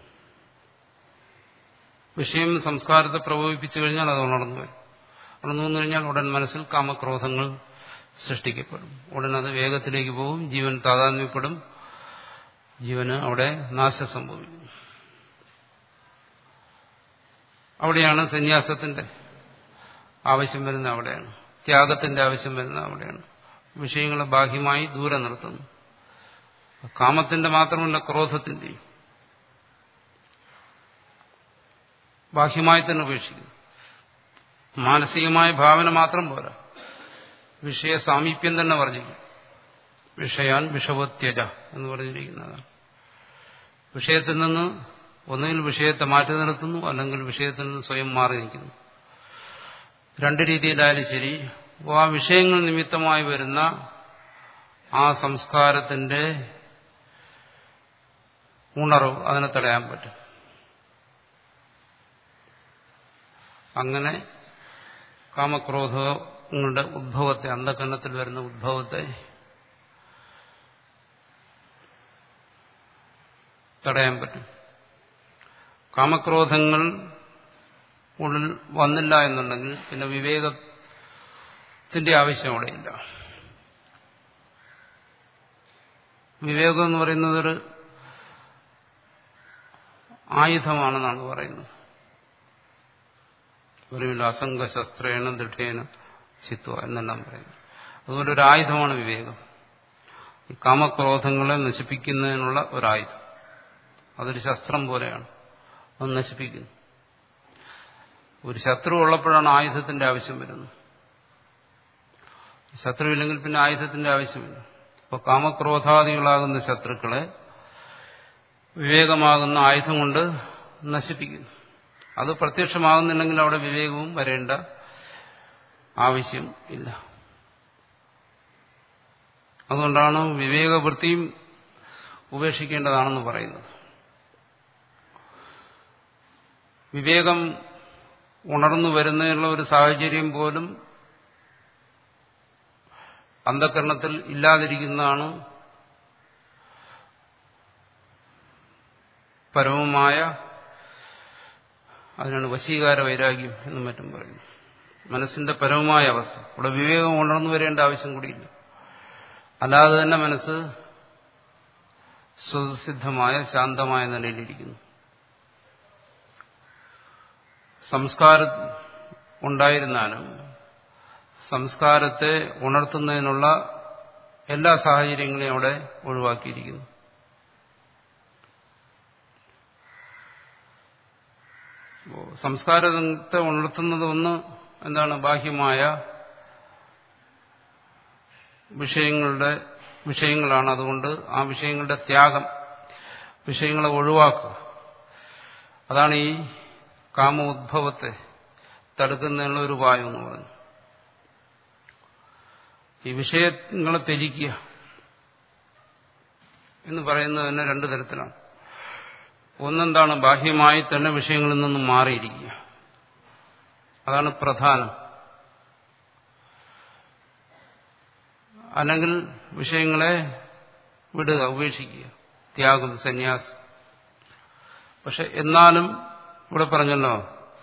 വിഷയം സംസ്കാരത്തെ പ്രകോപിപ്പിച്ചു കഴിഞ്ഞാൽ അത് ഉണർന്നു വരും ഉണർന്നു വന്നു കഴിഞ്ഞാൽ ഉടൻ മനസ്സിൽ കാമക്രോധങ്ങൾ സൃഷ്ടിക്കപ്പെടും ഉടൻ അത് വേഗത്തിലേക്ക് പോകും ജീവൻ താതാത്മ്യപ്പെടും ജീവന് അവിടെ നാശം സംഭവിക്കും അവിടെയാണ് സന്യാസത്തിന്റെ ആവശ്യം വരുന്നത് അവിടെയാണ് ത്യാഗത്തിന്റെ ആവശ്യം വരുന്നത് അവിടെയാണ് വിഷയങ്ങളെ ബാഹ്യമായി ദൂരെ നിർത്തുന്നു കാമത്തിന്റെ മാത്രമല്ല ക്രോധത്തിന്റെയും ബാഹ്യമായി തന്നെ ഉപേക്ഷിക്കുന്നു മാനസികമായ ഭാവന മാത്രം പോരാ വിഷയ സാമീപ്യം തന്നെ വർജിക്കും വിഷയാൻ വിഷവത്യജ എന്ന് പറഞ്ഞിരിക്കുന്നതാണ് വിഷയത്തിൽ നിന്ന് ഒന്നുകിൽ വിഷയത്തെ മാറ്റി നിർത്തുന്നു അല്ലെങ്കിൽ വിഷയത്തിൽ നിന്ന് സ്വയം മാറി നിൽക്കുന്നു രണ്ട് രീതിയിലായാലും ശരി അപ്പോൾ ആ വിഷയങ്ങൾ നിമിത്തമായി വരുന്ന ആ സംസ്കാരത്തിന്റെ ഉണർവ് അതിനെ തടയാൻ പറ്റും അങ്ങനെ കാമക്രോധങ്ങളുടെ ഉദ്ഭവത്തെ അന്ധകരണത്തിൽ വരുന്ന ഉദ്ഭവത്തെ തടയാൻ പറ്റും കാമക്രോധങ്ങൾ ഉള്ളിൽ വന്നില്ല എന്നുണ്ടെങ്കിൽ പിന്നെ വിവേകത്തിന്റെ ആവശ്യം അവിടെയില്ല വിവേകം എന്ന് പറയുന്നത് ഒരു ആയുധമാണെന്നാണ് പറയുന്നത് ഒരുമില്ല അസംഗശസ്ത്രേണ ദൃഢേന ചിത്വ എന്നെല്ലാം പറയുന്നു അതുപോലെ ഒരു ആയുധമാണ് വിവേകം ഈ കാമക്രോധങ്ങളെ നശിപ്പിക്കുന്നതിനുള്ള ഒരായുധം അതൊരു ശസ്ത്രം പോലെയാണ് അത് നശിപ്പിക്കുന്നു ഒരു ശത്രു ഉള്ളപ്പോഴാണ് ആയുധത്തിന്റെ ആവശ്യം വരുന്നത് ശത്രുവില്ലെങ്കിൽ പിന്നെ ആയുധത്തിന്റെ ആവശ്യമില്ല അപ്പോൾ കാമക്രോധാദികളാകുന്ന ശത്രുക്കളെ വിവേകമാകുന്ന ആയുധം കൊണ്ട് നശിപ്പിക്കുന്നു അത് പ്രത്യക്ഷമാകുന്നില്ലെങ്കിൽ അവിടെ വിവേകവും വരേണ്ട ആവശ്യം ഇല്ല അതുകൊണ്ടാണ് വിവേകവൃത്തിയും ഉപേക്ഷിക്കേണ്ടതാണെന്ന് പറയുന്നത് വിവേകം ഉണർന്നു വരുന്നതിനുള്ള ഒരു സാഹചര്യം പോലും അന്ധകരണത്തിൽ ഇല്ലാതിരിക്കുന്നതാണ് പരമമായ അതിനാണ് വശീകാര വൈരാഗ്യം എന്നും മറ്റും പറയുന്നു മനസ്സിന്റെ പരമമായ അവസ്ഥ ഇവിടെ വിവേകം ഉണർന്നു വരേണ്ട ആവശ്യം കൂടിയില്ല അല്ലാതെ തന്നെ മനസ്സ് സ്വസിദ്ധമായ ശാന്തമായ നിലയിലിരിക്കുന്നു സംസ്കാരം ഉണ്ടായിരുന്നാലും സംസ്കാരത്തെ ഉണർത്തുന്നതിനുള്ള എല്ലാ സാഹചര്യങ്ങളെയും അവിടെ ഒഴിവാക്കിയിരിക്കുന്നു സംസ്കാരത്തെ ഉണർത്തുന്നത് ഒന്ന് എന്താണ് ബാഹ്യമായ വിഷയങ്ങളുടെ വിഷയങ്ങളാണ് അതുകൊണ്ട് ആ വിഷയങ്ങളുടെ ത്യാഗം വിഷയങ്ങളെ ഒഴിവാക്കുക അതാണ് ഈ കാമ ഉദ്ഭവത്തെ തടുക്കുന്നതിനുള്ള ഒരു ഉപായം എന്ന് പറഞ്ഞു ഈ വിഷയങ്ങളെ ത്യജിക്കുക എന്ന് പറയുന്നത് തന്നെ രണ്ടു തരത്തിലാണ് ഒന്നെന്താണ് ബാഹ്യമായി തന്നെ വിഷയങ്ങളിൽ നിന്നും മാറിയിരിക്കുക അതാണ് പ്രധാനം അല്ലെങ്കിൽ വിഷയങ്ങളെ വിടുക ഉപേക്ഷിക്കുക ത്യാഗം സന്യാസം പക്ഷെ എന്നാലും ഇവിടെ പറഞ്ഞല്ലോ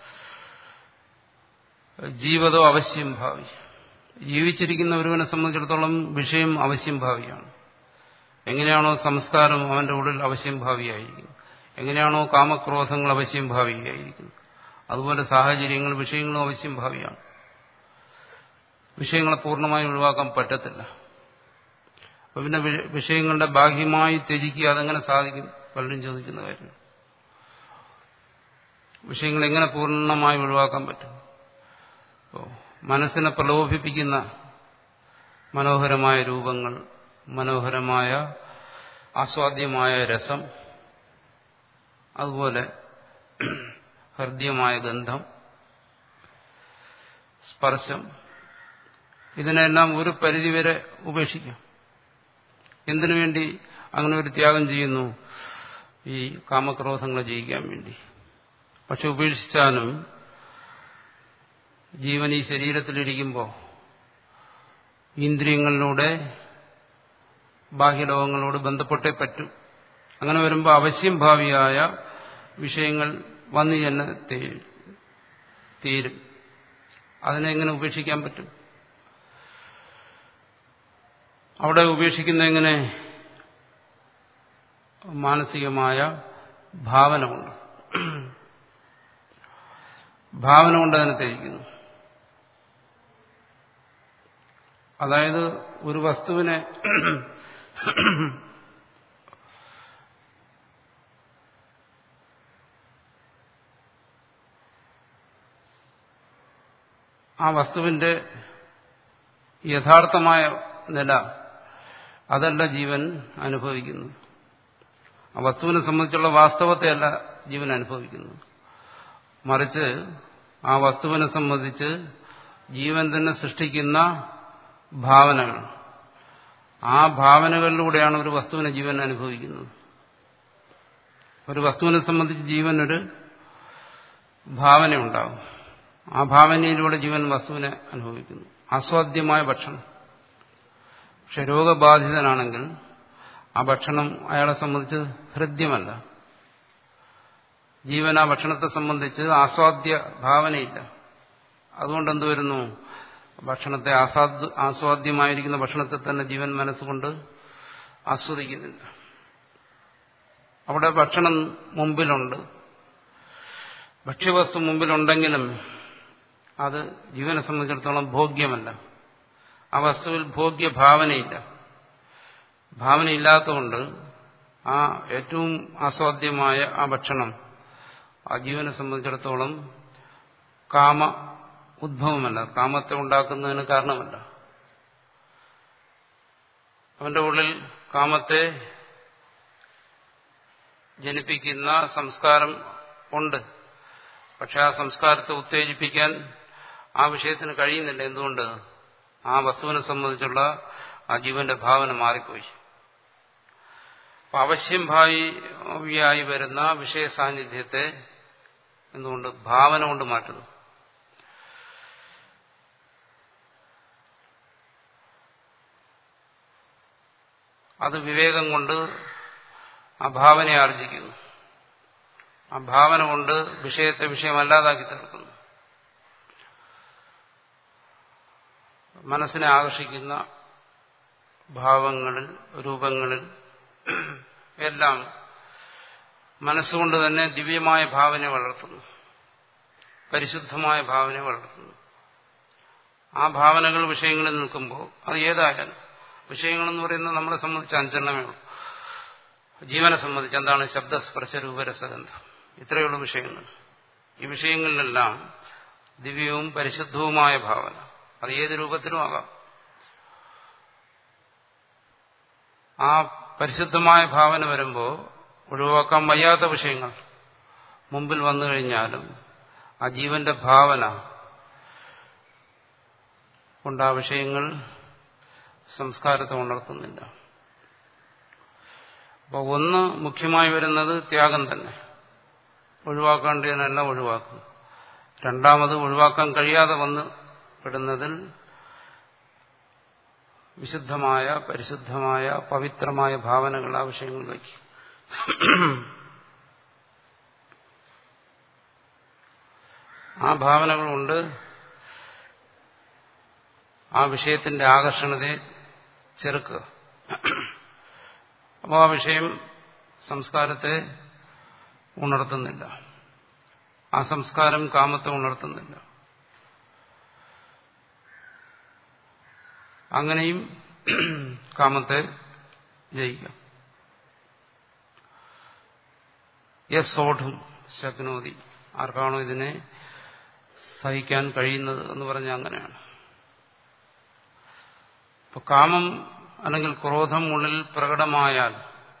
ജീവതോ അവശ്യം ഭാവി ജീവിച്ചിരിക്കുന്ന ഒരുവനെ സംബന്ധിച്ചിടത്തോളം വിഷയം അവശ്യം ഭാവിയാണ് എങ്ങനെയാണോ സംസ്കാരം അവന്റെ ഉള്ളിൽ അവശ്യം ഭാവിയായിരിക്കുന്നത് എങ്ങനെയാണോ കാമക്രോധങ്ങൾ അവശ്യം ഭാവിയായിരിക്കുന്നത് അതുപോലെ സാഹചര്യങ്ങൾ വിഷയങ്ങളും അവശ്യം ഭാവിയാണ് വിഷയങ്ങളെ പൂർണ്ണമായി ഒഴിവാക്കാൻ പറ്റത്തില്ല അപ്പൊ പിന്നെ വിഷയങ്ങളുടെ ബാഹ്യമായി ത്യജിക്കുക അതെങ്ങനെ സാധിക്കും പലരും ചോദിക്കുന്ന കാര്യം വിഷയങ്ങൾ എങ്ങനെ പൂർണ്ണമായി ഒഴിവാക്കാൻ പറ്റും മനസ്സിനെ പ്രലോഭിപ്പിക്കുന്ന മനോഹരമായ രൂപങ്ങൾ മനോഹരമായ ആസ്വാദ്യമായ രസം അതുപോലെ ഹൃദ്യമായ ഗന്ധം സ്പർശം ഇതിനെല്ലാം ഒരു പരിധിവരെ ഉപേക്ഷിക്കാം എന്തിനു വേണ്ടി അങ്ങനെ ഒരു ത്യാഗം ചെയ്യുന്നു ഈ കാമക്രോധങ്ങളെ ജയിക്കാൻ വേണ്ടി പക്ഷെ ഉപേക്ഷിച്ചാലും ജീവൻ ഈ ശരീരത്തിലിരിക്കുമ്പോൾ ഇന്ദ്രിയങ്ങളിലൂടെ ബാഹ്യലോകങ്ങളോട് ബന്ധപ്പെട്ടേ പറ്റും അങ്ങനെ വരുമ്പോൾ അവശ്യം ഭാവിയായ വിഷയങ്ങൾ വന്നു തന്നെ തീരും അതിനെ എങ്ങനെ ഉപേക്ഷിക്കാൻ പറ്റും അവിടെ ഉപേക്ഷിക്കുന്ന എങ്ങനെ മാനസികമായ ഭാവന കൊണ്ട് ഭാവന കൊണ്ട് അതിനെ ത്യജിക്കുന്നു അതായത് ഒരു വസ്തുവിനെ ആ വസ്തുവിന്റെ യഥാർത്ഥമായ നില അതല്ല ജീവൻ അനുഭവിക്കുന്നു ആ വസ്തുവിനെ സംബന്ധിച്ചുള്ള വാസ്തവത്തെയല്ല ജീവൻ അനുഭവിക്കുന്നത് മറിച്ച് ആ വസ്തുവിനെ സംബന്ധിച്ച് ജീവൻ തന്നെ സൃഷ്ടിക്കുന്ന ഭാവനകൾ ആ ഭാവനകളിലൂടെയാണ് ഒരു വസ്തുവിനെ ജീവൻ അനുഭവിക്കുന്നത് ഒരു വസ്തുവിനെ സംബന്ധിച്ച് ജീവൻ ഒരു ഭാവനയുണ്ടാവും ആ ഭാവനയിലൂടെ ജീവൻ വസ്തുവിനെ അനുഭവിക്കുന്നു ആസ്വാദ്യമായ ഭക്ഷണം പക്ഷെ രോഗബാധിതനാണെങ്കിൽ ആ ഭക്ഷണം അയാളെ സംബന്ധിച്ച് ഹൃദ്യമല്ല ജീവൻ ആ ഭക്ഷണത്തെ സംബന്ധിച്ച് ആസ്വാദ്യ ഭാവനയില്ല അതുകൊണ്ട് എന്ത് വരുന്നു ഭക്ഷണത്തെ ആസ്വാദ് ആസ്വാദ്യമായിരിക്കുന്ന ഭക്ഷണത്തെ തന്നെ ജീവൻ മനസ്സുകൊണ്ട് ആസ്വദിക്കുന്നില്ല അവിടെ ഭക്ഷണം മുമ്പിലുണ്ട് ഭക്ഷ്യവസ്തു മുമ്പിലുണ്ടെങ്കിലും അത് ജീവനെ സംബന്ധിച്ചിടത്തോളം ഭോഗ്യമല്ല ആ വസ്തുവിൽ ഭോഗ്യ ഭാവനയില്ല ഭാവനയില്ലാത്തതുകൊണ്ട് ആ ഏറ്റവും ആസ്വാദ്യമായ ആ ഭക്ഷണം ആ ജീവനെ സംബന്ധിച്ചിടത്തോളം കാമ ഉദ്ഭവമല്ല കാമത്തെ ഉണ്ടാക്കുന്നതിന് കാരണമല്ല അവന്റെ ഉള്ളിൽ കാമത്തെ ജനിപ്പിക്കുന്ന സംസ്കാരം ഉണ്ട് പക്ഷെ ആ സംസ്കാരത്തെ ഉത്തേജിപ്പിക്കാൻ ആ വിഷയത്തിന് കഴിയുന്നില്ല എന്തുകൊണ്ട് ആ വസ്തുവിനെ സംബന്ധിച്ചുള്ള ആ ജീവന്റെ ഭാവന മാറിപ്പോയി അപ്പൊ അവശ്യം ഭാവിയായി വരുന്ന വിഷയ സാന്നിധ്യത്തെ എന്തുകൊണ്ട് ഭാവന കൊണ്ട് മാറ്റുന്നു അത് വിവേകം കൊണ്ട് ആ ഭാവനയെ ആർജിക്കുന്നു ആ ഭാവന കൊണ്ട് വിഷയത്തെ വിഷയമല്ലാതാക്കി തീർക്കുന്നു മനസ്സിനെ ആകർഷിക്കുന്ന ഭാവങ്ങളിൽ രൂപങ്ങളിൽ എല്ലാം മനസ്സുകൊണ്ട് തന്നെ ദിവ്യമായ ഭാവന വളർത്തുന്നു പരിശുദ്ധമായ ഭാവന വളർത്തുന്നു ആ ഭാവനകൾ വിഷയങ്ങളിൽ നിൽക്കുമ്പോൾ അത് ഏതായാലും വിഷയങ്ങളെന്ന് പറയുന്നത് നമ്മളെ സംബന്ധിച്ച് അഞ്ചെണ്ണമേ ഉള്ളൂ ജീവനെ സംബന്ധിച്ച് എന്താണ് ശബ്ദസ്പർശ രൂപരസഗന്ധം ഇത്രയുള്ള വിഷയങ്ങൾ ഈ വിഷയങ്ങളിലെല്ലാം ദിവ്യവും പരിശുദ്ധവുമായ ഭാവന അത് ഏത് രൂപത്തിലും ആകാം ആ പരിശുദ്ധമായ ഭാവന വരുമ്പോൾ ഒഴിവാക്കാൻ വയ്യാത്ത വിഷയങ്ങൾ മുമ്പിൽ വന്നു കഴിഞ്ഞാലും ആ ജീവന്റെ ഭാവന കൊണ്ട് ആ വിഷയങ്ങൾ സംസ്കാരത്തെ ഉണർത്തുന്നില്ല അപ്പോൾ ഒന്ന് മുഖ്യമായി വരുന്നത് ത്യാഗം തന്നെ ഒഴിവാക്കേണ്ടതിനെല്ലാം ഒഴിവാക്കും രണ്ടാമത് ഒഴിവാക്കാൻ കഴിയാതെ വന്ന് പെടുന്നതിൽ വിശുദ്ധമായ പരിശുദ്ധമായ പവിത്രമായ ഭാവനകൾ ആ വിഷയങ്ങൾ വയ്ക്കും ആ ഭാവനകൾ കൊണ്ട് ആ വിഷയത്തിന്റെ ആകർഷണത്തെ ചെറുക്കുക അപ്പോൾ ആ വിഷയം സംസ്കാരത്തെ ഉണർത്തുന്നില്ല ആ സംസ്കാരം കാമത്തെ ഉണർത്തുന്നില്ല അങ്ങനെയും കാമത്തെ ജയിക്കാം യസ് ഓഠും ശക്നോതി ആർക്കാണോ ഇതിനെ സഹിക്കാൻ കഴിയുന്നത് എന്ന് പറഞ്ഞ അങ്ങനെയാണ് ഇപ്പൊ കാമം അല്ലെങ്കിൽ ക്രോധം ഉള്ളിൽ പ്രകടമായാൽ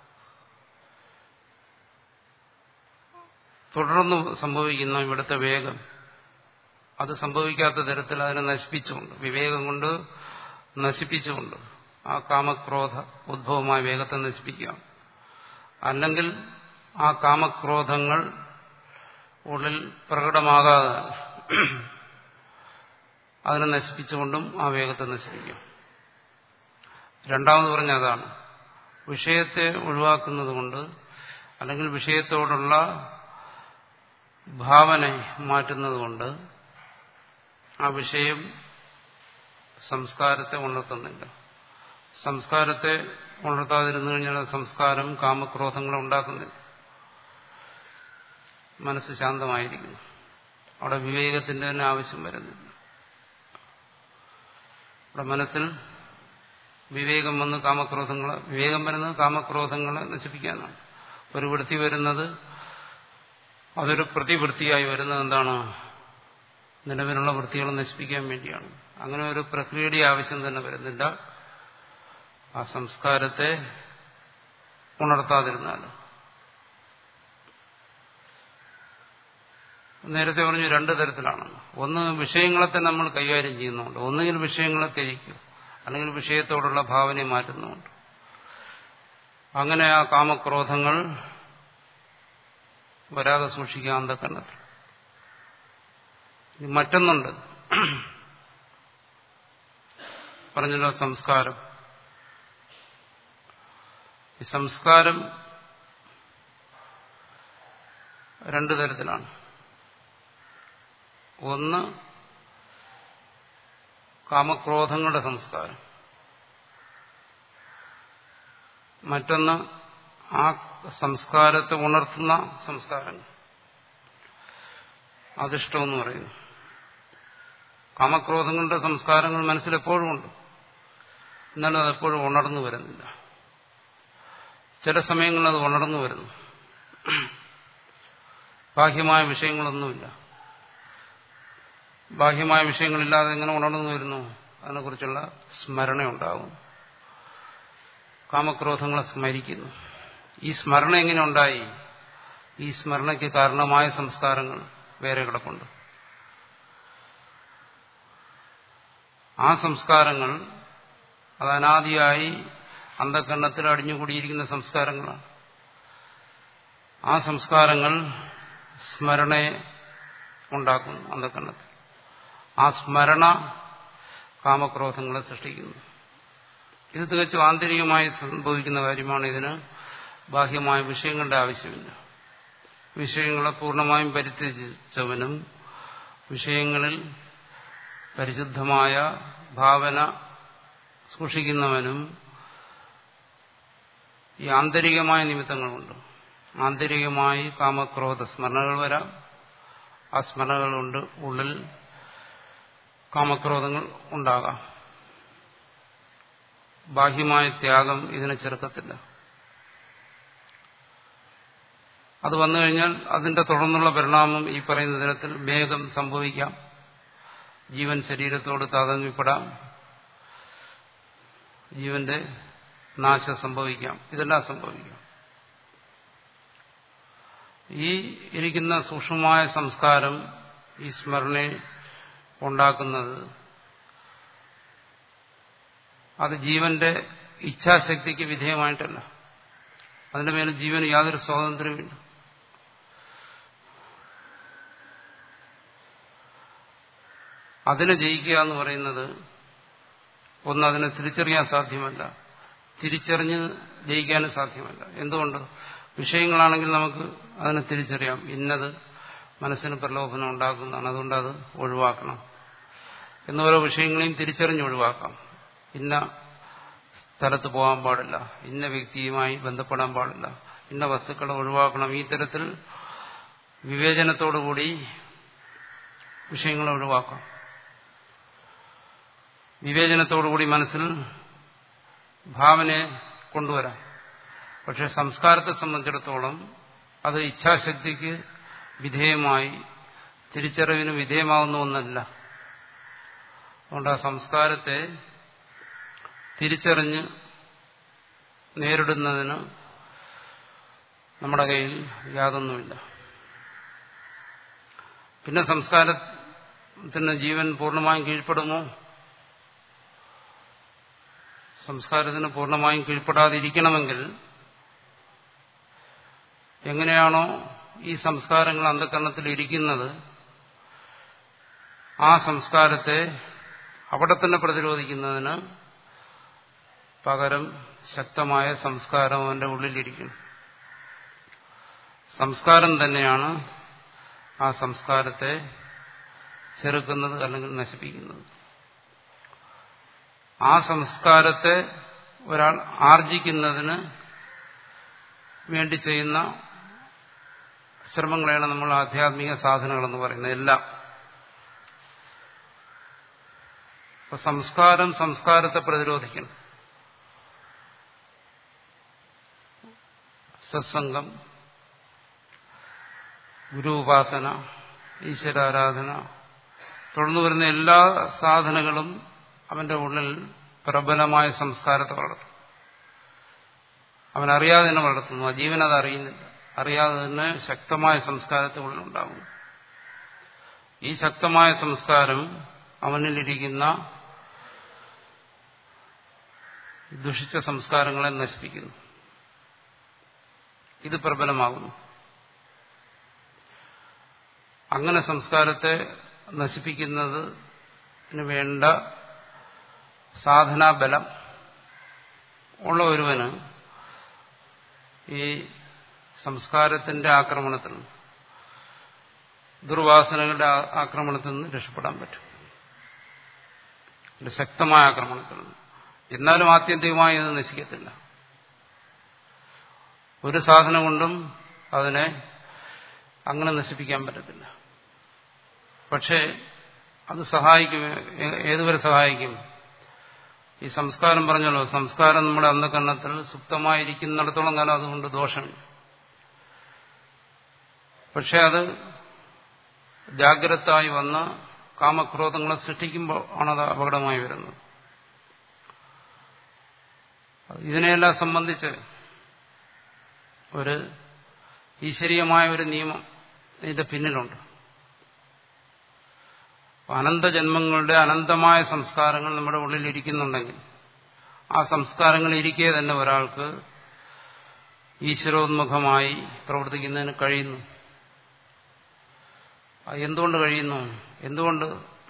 തുടർന്ന് സംഭവിക്കുന്ന ഇവിടുത്തെ വേഗം അത് സംഭവിക്കാത്ത തരത്തിൽ അതിനെ നശിപ്പിച്ചുകൊണ്ട് വിവേകം കൊണ്ട് നശിപ്പിച്ചുകൊണ്ട് ആ കാമക്രോധ ഉദ്ഭവമായ വേഗത്തെ നശിപ്പിക്കാം അല്ലെങ്കിൽ ആ കാമക്രോധങ്ങൾ ഉള്ളിൽ പ്രകടമാകാതെ അതിനെ നശിപ്പിച്ചുകൊണ്ടും ആ വേഗത്തെ നശിപ്പിക്കാം രണ്ടാമത് പറഞ്ഞ അതാണ് വിഷയത്തെ ഒഴിവാക്കുന്നത് കൊണ്ട് അല്ലെങ്കിൽ വിഷയത്തോടുള്ള ഭാവന മാറ്റുന്നത് കൊണ്ട് ആ വിഷയം സംസ്കാരത്തെ ഉണർത്തുന്നില്ല സംസ്കാരത്തെ ഉണർത്താതിരുന്നു കഴിഞ്ഞാൽ സംസ്കാരം കാമക്രോധങ്ങളെ ഉണ്ടാക്കുന്നില്ല മനസ്സ് ശാന്തമായിരിക്കുന്നു അവിടെ വിവേകത്തിന്റെ തന്നെ ആവശ്യം വരുന്നില്ല അവിടെ മനസ്സിൽ വിവേകം വന്ന് കാമക്രോധങ്ങളെ വിവേകം വരുന്നത് കാമക്രോധങ്ങളെ നശിപ്പിക്കാനാണ് ഒരു വൃത്തി വരുന്നത് അതൊരു പ്രതിവൃത്തിയായി വരുന്നത് എന്താണ് നിലവിലുള്ള വൃത്തികൾ നശിപ്പിക്കാൻ വേണ്ടിയാണ് അങ്ങനെ ഒരു പ്രക്രിയയുടെ ആവശ്യം തന്നെ വരുന്നില്ല ആ സംസ്കാരത്തെ ഉണർത്താതിരുന്നാൽ നേരത്തെ പറഞ്ഞു രണ്ടു തരത്തിലാണ് ഒന്ന് വിഷയങ്ങളെ നമ്മൾ കൈകാര്യം ചെയ്യുന്നുണ്ട് ഒന്നുകിൽ വിഷയങ്ങളെ ത്യജിക്കും അല്ലെങ്കിൽ വിഷയത്തോടുള്ള ഭാവനയെ മാറ്റുന്നുമുണ്ട് അങ്ങനെ ആ കാമക്രോധങ്ങൾ വരാതെ സൂക്ഷിക്കുക അന്ധക്കണ്ണത്തിൽ മറ്റൊന്നുണ്ട് പറഞ്ഞല്ലോ സംസ്കാരം ഈ സംസ്കാരം രണ്ടു തരത്തിലാണ് ഒന്ന് കാമക്രോധങ്ങളുടെ സംസ്കാരം മറ്റൊന്ന് ആ സംസ്കാരത്തെ ഉണർത്തുന്ന സംസ്കാരങ്ങൾ അധിഷ്ടമെന്ന് പറയുന്നു കാമക്രോധങ്ങളുടെ സംസ്കാരങ്ങൾ മനസ്സിലെപ്പോഴും ഉണ്ട് എന്നാലും അതെപ്പോഴും ഉണർന്നു വരുന്നില്ല ചില സമയങ്ങളിൽ അത് ഉണർന്നു വരുന്നു ബാഹ്യമായ വിഷയങ്ങളൊന്നുമില്ല ബാഹ്യമായ വിഷയങ്ങളില്ലാതെ എങ്ങനെ ഉണർന്നു വരുന്നു അതിനെക്കുറിച്ചുള്ള സ്മരണയുണ്ടാകും കാമക്രോധങ്ങളെ സ്മരിക്കുന്നു ഈ സ്മരണ എങ്ങനെ ഉണ്ടായി ഈ സ്മരണയ്ക്ക് കാരണമായ സംസ്കാരങ്ങൾ വേറെ കിടപ്പുണ്ട് ആ സംസ്കാരങ്ങൾ അത് അനാദിയായി അന്ധകരണത്തിൽ അടിഞ്ഞുകൂടിയിരിക്കുന്ന സംസ്കാരങ്ങളാണ് ആ സംസ്കാരങ്ങൾ സ്മരണയെ ഉണ്ടാക്കുന്നു അന്ധകരണത്തിൽ ആ സ്മരണ കാമക്രോധങ്ങളെ സൃഷ്ടിക്കുന്നു ഇത് തികച്ചും ആന്തരികമായി സംഭവിക്കുന്ന കാര്യമാണ് ഇതിന് ബാഹ്യമായ വിഷയങ്ങളുടെ ആവശ്യമില്ല വിഷയങ്ങളെ പൂർണ്ണമായും പരിത്യജിച്ചവനും വിഷയങ്ങളിൽ പരിശുദ്ധമായ ഭാവന സൂക്ഷിക്കുന്നവനും ഈ ആന്തരികമായ നിമിത്തങ്ങളുണ്ട് ആന്തരികമായി കാമക്രോധ സ്മരണകൾ വരാം ആ സ്മരണകളുണ്ട് ഉള്ളിൽ കാമക്രോധങ്ങൾ ഉണ്ടാകാം ബാഹ്യമായ ത്യാഗം ഇതിനെ ചെറുക്കത്തില്ല അത് വന്നു കഴിഞ്ഞാൽ അതിന്റെ തുടർന്നുള്ള പരിണാമം ഈ പറയുന്ന തരത്തിൽ വേഗം സംഭവിക്കാം ജീവൻ ശരീരത്തോട് താതാത്മ്യപ്പെടാം ജീവന്റെ നാശം സംഭവിക്കാം ഇതെല്ലാം സംഭവിക്കാം ഈ ഇരിക്കുന്ന സൂക്ഷ്മമായ സംസ്കാരം ഈ സ്മരണയെ ഉണ്ടാക്കുന്നത് അത് ജീവന്റെ ഇച്ഛാശക്തിക്ക് വിധേയമായിട്ടല്ല അതിന്റെ മേലെ ജീവന് യാതൊരു സ്വാതന്ത്ര്യമില്ല അതിനെ ജയിക്കുക എന്ന് പറയുന്നത് ഒന്ന് അതിനെ തിരിച്ചറിയാൻ സാധ്യമല്ല തിരിച്ചറിഞ്ഞ് ജയിക്കാനും സാധ്യമല്ല എന്തുകൊണ്ട് വിഷയങ്ങളാണെങ്കിൽ നമുക്ക് അതിനെ തിരിച്ചറിയാം ഇന്നത് മനസ്സിന് പ്രലോഭനം ഉണ്ടാക്കുന്നതാണ് അതുകൊണ്ട് അത് ഒഴിവാക്കണം എന്ന ഓരോ വിഷയങ്ങളെയും തിരിച്ചറിഞ്ഞ് ഒഴിവാക്കാം ഇന്ന സ്ഥലത്ത് പോകാൻ പാടില്ല ഇന്ന വ്യക്തിയുമായി ബന്ധപ്പെടാൻ പാടില്ല ഇന്ന വസ്തുക്കളെ ഒഴിവാക്കണം ഈ തരത്തിൽ വിവേചനത്തോടുകൂടി വിഷയങ്ങളെ ഒഴിവാക്കാം വിവേചനത്തോടുകൂടി മനസ്സിൽ ഭാവനയെ കൊണ്ടുവരാം പക്ഷെ സംസ്കാരത്തെ സംബന്ധിച്ചിടത്തോളം അത് ഇച്ഛാശക്തിക്ക് വിധേയമായി തിരിച്ചറിവിന് വിധേയമാവുന്ന ഒന്നല്ല അതുകൊണ്ട് ആ സംസ്കാരത്തെ തിരിച്ചറിഞ്ഞ് നേരിടുന്നതിന് നമ്മുടെ കയ്യിൽ യാതൊന്നുമില്ല പിന്നെ സംസ്കാരത്തിന് ജീവൻ പൂർണ്ണമായും കീഴ്പ്പെടുമോ സംസ്കാരത്തിന് പൂർണ്ണമായും കീഴ്പ്പെടാതിരിക്കണമെങ്കിൽ എങ്ങനെയാണോ ഈ സംസ്കാരങ്ങൾ അന്ധകരണത്തിൽ ഇരിക്കുന്നത് ആ സംസ്കാരത്തെ അവിടെ തന്നെ പ്രതിരോധിക്കുന്നതിന് പകരം ശക്തമായ സംസ്കാരം അവന്റെ ഉള്ളിലിരിക്കുന്നു സംസ്കാരം തന്നെയാണ് ആ സംസ്കാരത്തെ ചെറുക്കുന്നത് അല്ലെങ്കിൽ നശിപ്പിക്കുന്നത് ആ സംസ്കാരത്തെ ഒരാൾ ആർജിക്കുന്നതിന് വേണ്ടി ചെയ്യുന്ന ശ്രമങ്ങളെയാണ് നമ്മൾ ആധ്യാത്മിക സാധനങ്ങളെന്ന് പറയുന്നത് എല്ലാം അപ്പൊ സംസ്കാരം സംസ്കാരത്തെ പ്രതിരോധിക്കണം സത്സംഗം ഗുരു ഉപാസന ഈശ്വരാരാധന തുടർന്നു വരുന്ന എല്ലാ സാധനങ്ങളും അവന്റെ ഉള്ളിൽ പ്രബലമായ സംസ്കാരത്തെ വളർത്തും അവനറിയാതെ തന്നെ വളർത്തുന്നു ആ ജീവൻ അത് അറിയുന്നില്ല അറിയാതെ തന്നെ ശക്തമായ സംസ്കാരത്തെ ഉള്ളിലുണ്ടാകും ഈ ശക്തമായ സംസ്കാരം അവനിലിരിക്കുന്ന ദുഷിച്ച സംസ്കാരങ്ങളെ നശിപ്പിക്കുന്നു ഇത് പ്രബലമാകുന്നു അങ്ങനെ സംസ്കാരത്തെ നശിപ്പിക്കുന്നതിന് വേണ്ട സാധനാബലം ഉള്ള ഒരുവന് ഈ സംസ്കാരത്തിന്റെ ആക്രമണത്തിൽ നിന്ന് ദുർവാസനകളുടെ ആക്രമണത്തിൽ നിന്ന് രക്ഷപ്പെടാൻ പറ്റും ശക്തമായ ആക്രമണത്തിൽ നിന്ന് എന്നാലും ആത്യന്തികമായി അത് നശിക്കത്തില്ല ഒരു സാധനം കൊണ്ടും അതിനെ അങ്ങനെ നശിപ്പിക്കാൻ പറ്റത്തില്ല പക്ഷേ അത് സഹായിക്കും ഏതുവരെ സഹായിക്കും ഈ സംസ്കാരം പറഞ്ഞല്ലോ സംസ്കാരം നമ്മുടെ അന്ധകരണത്തിൽ സുപ്തമായിരിക്കുന്നിടത്തോളം കാലം അതുകൊണ്ട് ദോഷമില്ല പക്ഷെ അത് ജാഗ്രതായി വന്ന് കാമക്രോധങ്ങളെ സൃഷ്ടിക്കുമ്പോൾ ആണത് അപകടമായി വരുന്നത് ഇതിനെയെല്ലാം സംബന്ധിച്ച് ഒരു ഈശ്വരീയമായ ഒരു നിയമം ഇതിന്റെ പിന്നിലുണ്ട് അനന്തജന്മങ്ങളുടെ അനന്തമായ സംസ്കാരങ്ങൾ നമ്മുടെ ഉള്ളിൽ ഇരിക്കുന്നുണ്ടെങ്കിൽ ആ സംസ്കാരങ്ങൾ ഇരിക്കെ തന്നെ ഒരാൾക്ക് ഈശ്വരോന്മുഖമായി പ്രവർത്തിക്കുന്നതിന് കഴിയുന്നു എന്തുകൊണ്ട് കഴിയുന്നു എന്തുകൊണ്ട്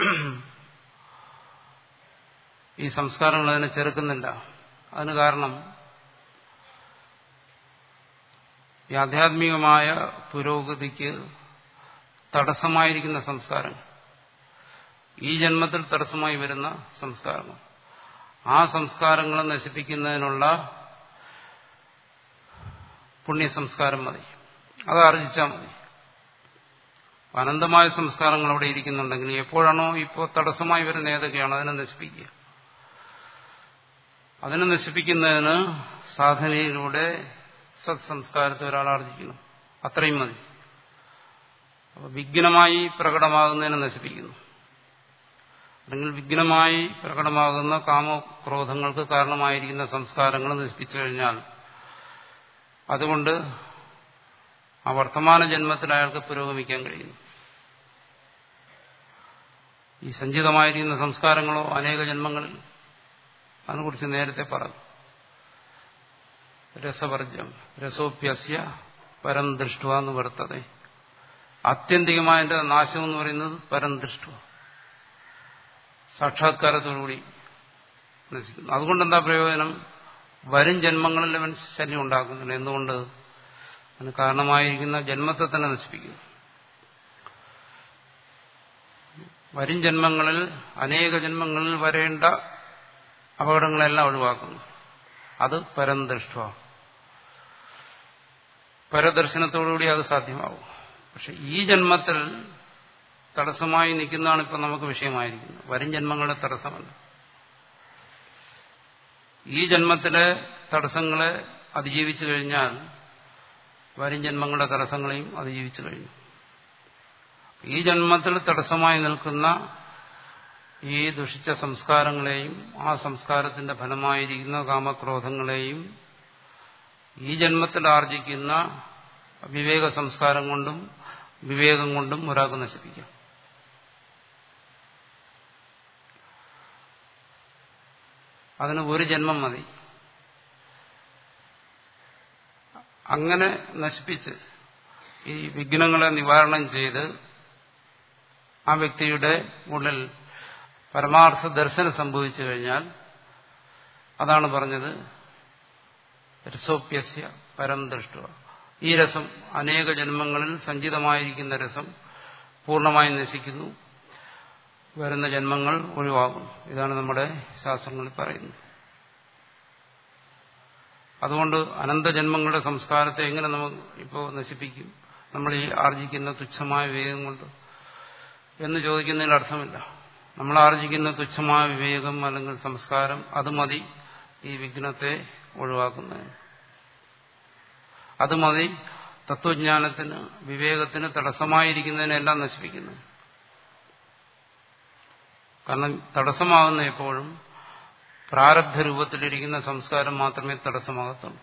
ഈ സംസ്കാരങ്ങൾ അതിനെ ചെറുക്കുന്നില്ല അതിന് കാരണം ഈ ആധ്യാത്മികമായ പുരോഗതിക്ക് തടസ്സമായിരിക്കുന്ന സംസ്കാരങ്ങൾ ഈ ജന്മത്തിൽ തടസ്സമായി വരുന്ന സംസ്കാരങ്ങൾ ആ സംസ്കാരങ്ങളെ നശിപ്പിക്കുന്നതിനുള്ള പുണ്യ സംസ്കാരം മതി അത് ആർജിച്ചാൽ മതി അനന്തമായ സംസ്കാരങ്ങൾ അവിടെ ഇരിക്കുന്നുണ്ടെങ്കിൽ എപ്പോഴാണോ ഇപ്പോൾ തടസ്സമായി വരുന്ന ഏതൊക്കെയാണോ അതിനെ നശിപ്പിക്കുക അതിനെ നശിപ്പിക്കുന്നതിന് സാധനയിലൂടെ സത്സംസ്കാരത്തെ ഒരാൾ ആർജിക്കണം അത്രയും മതി അപ്പോൾ വിഘ്നമായി പ്രകടമാകുന്നതിനെ നശിപ്പിക്കുന്നു അല്ലെങ്കിൽ വിഘ്നമായി പ്രകടമാകുന്ന കാമക്രോധങ്ങൾക്ക് കാരണമായിരിക്കുന്ന സംസ്കാരങ്ങൾ നശിപ്പിച്ചു കഴിഞ്ഞാൽ അതുകൊണ്ട് ആ വർത്തമാന ജന്മത്തിൽ അയാൾക്ക് പുരോഗമിക്കാൻ കഴിയുന്നു ഈ സഞ്ചിതമായിരിക്കുന്ന സംസ്കാരങ്ങളോ അനേക ജന്മങ്ങളിൽ അതിനെക്കുറിച്ച് നേരത്തെ പറഞ്ഞു രസവർജം രസോപ്യസ്യ പരം ദൃഷ്ട എന്ന് വർത്തത ആത്യന്തികമായ നാശം എന്ന് പറയുന്നത് പരം ദൃഷ്ട സാക്ഷാത്കാരത്തോടുകൂടി നശിക്കുന്നു അതുകൊണ്ട് എന്താ പ്രയോജനം വരും ജന്മങ്ങളിൽ അവൻ ശല്യം ഉണ്ടാക്കുന്നുണ്ട് എന്തുകൊണ്ട് അതിന് കാരണമായിരിക്കുന്ന ജന്മത്തെ തന്നെ നശിപ്പിക്കുന്നു വരും ജന്മങ്ങളിൽ അനേക ജന്മങ്ങളിൽ വരേണ്ട അപകടങ്ങളെല്ലാം ഒഴിവാക്കുന്നു അത് പരംദൃഷ്ട പരദർശനത്തോടുകൂടി അത് സാധ്യമാവും പക്ഷെ ഈ ജന്മത്തിൽ തടസ്സമായി നിൽക്കുന്നതാണ് ഇപ്പം നമുക്ക് വിഷയമായിരിക്കുന്നത് വരും ജന്മങ്ങളുടെ തടസ്സമല്ല ഈ ജന്മത്തിലെ തടസ്സങ്ങളെ അതിജീവിച്ചു കഴിഞ്ഞാൽ വരും ജന്മങ്ങളുടെ തടസ്സങ്ങളെയും അതിജീവിച്ചു കഴിഞ്ഞു ഈ ജന്മത്തിൽ തടസ്സമായി നിൽക്കുന്ന ഈ ദുഷിച്ച സംസ്കാരങ്ങളെയും ആ സംസ്കാരത്തിന്റെ ഫലമായിരിക്കുന്ന കാമക്രോധങ്ങളെയും ഈ ജന്മത്തിൽ ആർജിക്കുന്ന വിവേക സംസ്കാരം കൊണ്ടും വിവേകം കൊണ്ടും ഒരാൾക്ക് നശിപ്പിക്കാം അതിന് ഒരു ജന്മം മതി അങ്ങനെ നശിപ്പിച്ച് ഈ വിഘ്നങ്ങളെ നിവാരണം ചെയ്ത് ആ വ്യക്തിയുടെ ഉള്ളിൽ പരമാർത്ഥ ദർശനം സംഭവിച്ചു കഴിഞ്ഞാൽ അതാണ് പറഞ്ഞത് രസോപ്യസ്യ പരം ദൃഷ്ട ഈ രസം അനേക ജന്മങ്ങളിൽ സഞ്ചിതമായിരിക്കുന്ന രസം പൂർണ്ണമായി നശിക്കുന്നു വരുന്ന ജന്മങ്ങൾ ഒഴിവാകും ഇതാണ് നമ്മുടെ ശാസ്ത്രങ്ങളിൽ പറയുന്നത് അതുകൊണ്ട് അനന്തജന്മങ്ങളുടെ സംസ്കാരത്തെ എങ്ങനെ നമുക്ക് ഇപ്പോൾ നശിപ്പിക്കും നമ്മൾ ഈ ആർജിക്കുന്ന തുച്ഛമായ വിവേകം കൊണ്ട് എന്ന് ചോദിക്കുന്നതിൽ അർത്ഥമില്ല നമ്മൾ ആർജിക്കുന്ന തുച്ഛമായ വിവേകം അല്ലെങ്കിൽ സംസ്കാരം അത് മതി ഈ വിഘ്നത്തെ ഒഴിവാക്കുന്നതിന് അത് മതി തത്വജ്ഞാനത്തിന് വിവേകത്തിന് തടസ്സമായിരിക്കുന്നതിനെല്ലാം നശിപ്പിക്കുന്നു കാരണം തടസ്സമാകുന്ന എപ്പോഴും പ്രാരബ്ധ രൂപത്തിലിരിക്കുന്ന സംസ്കാരം മാത്രമേ തടസ്സമാകത്തുള്ളൂ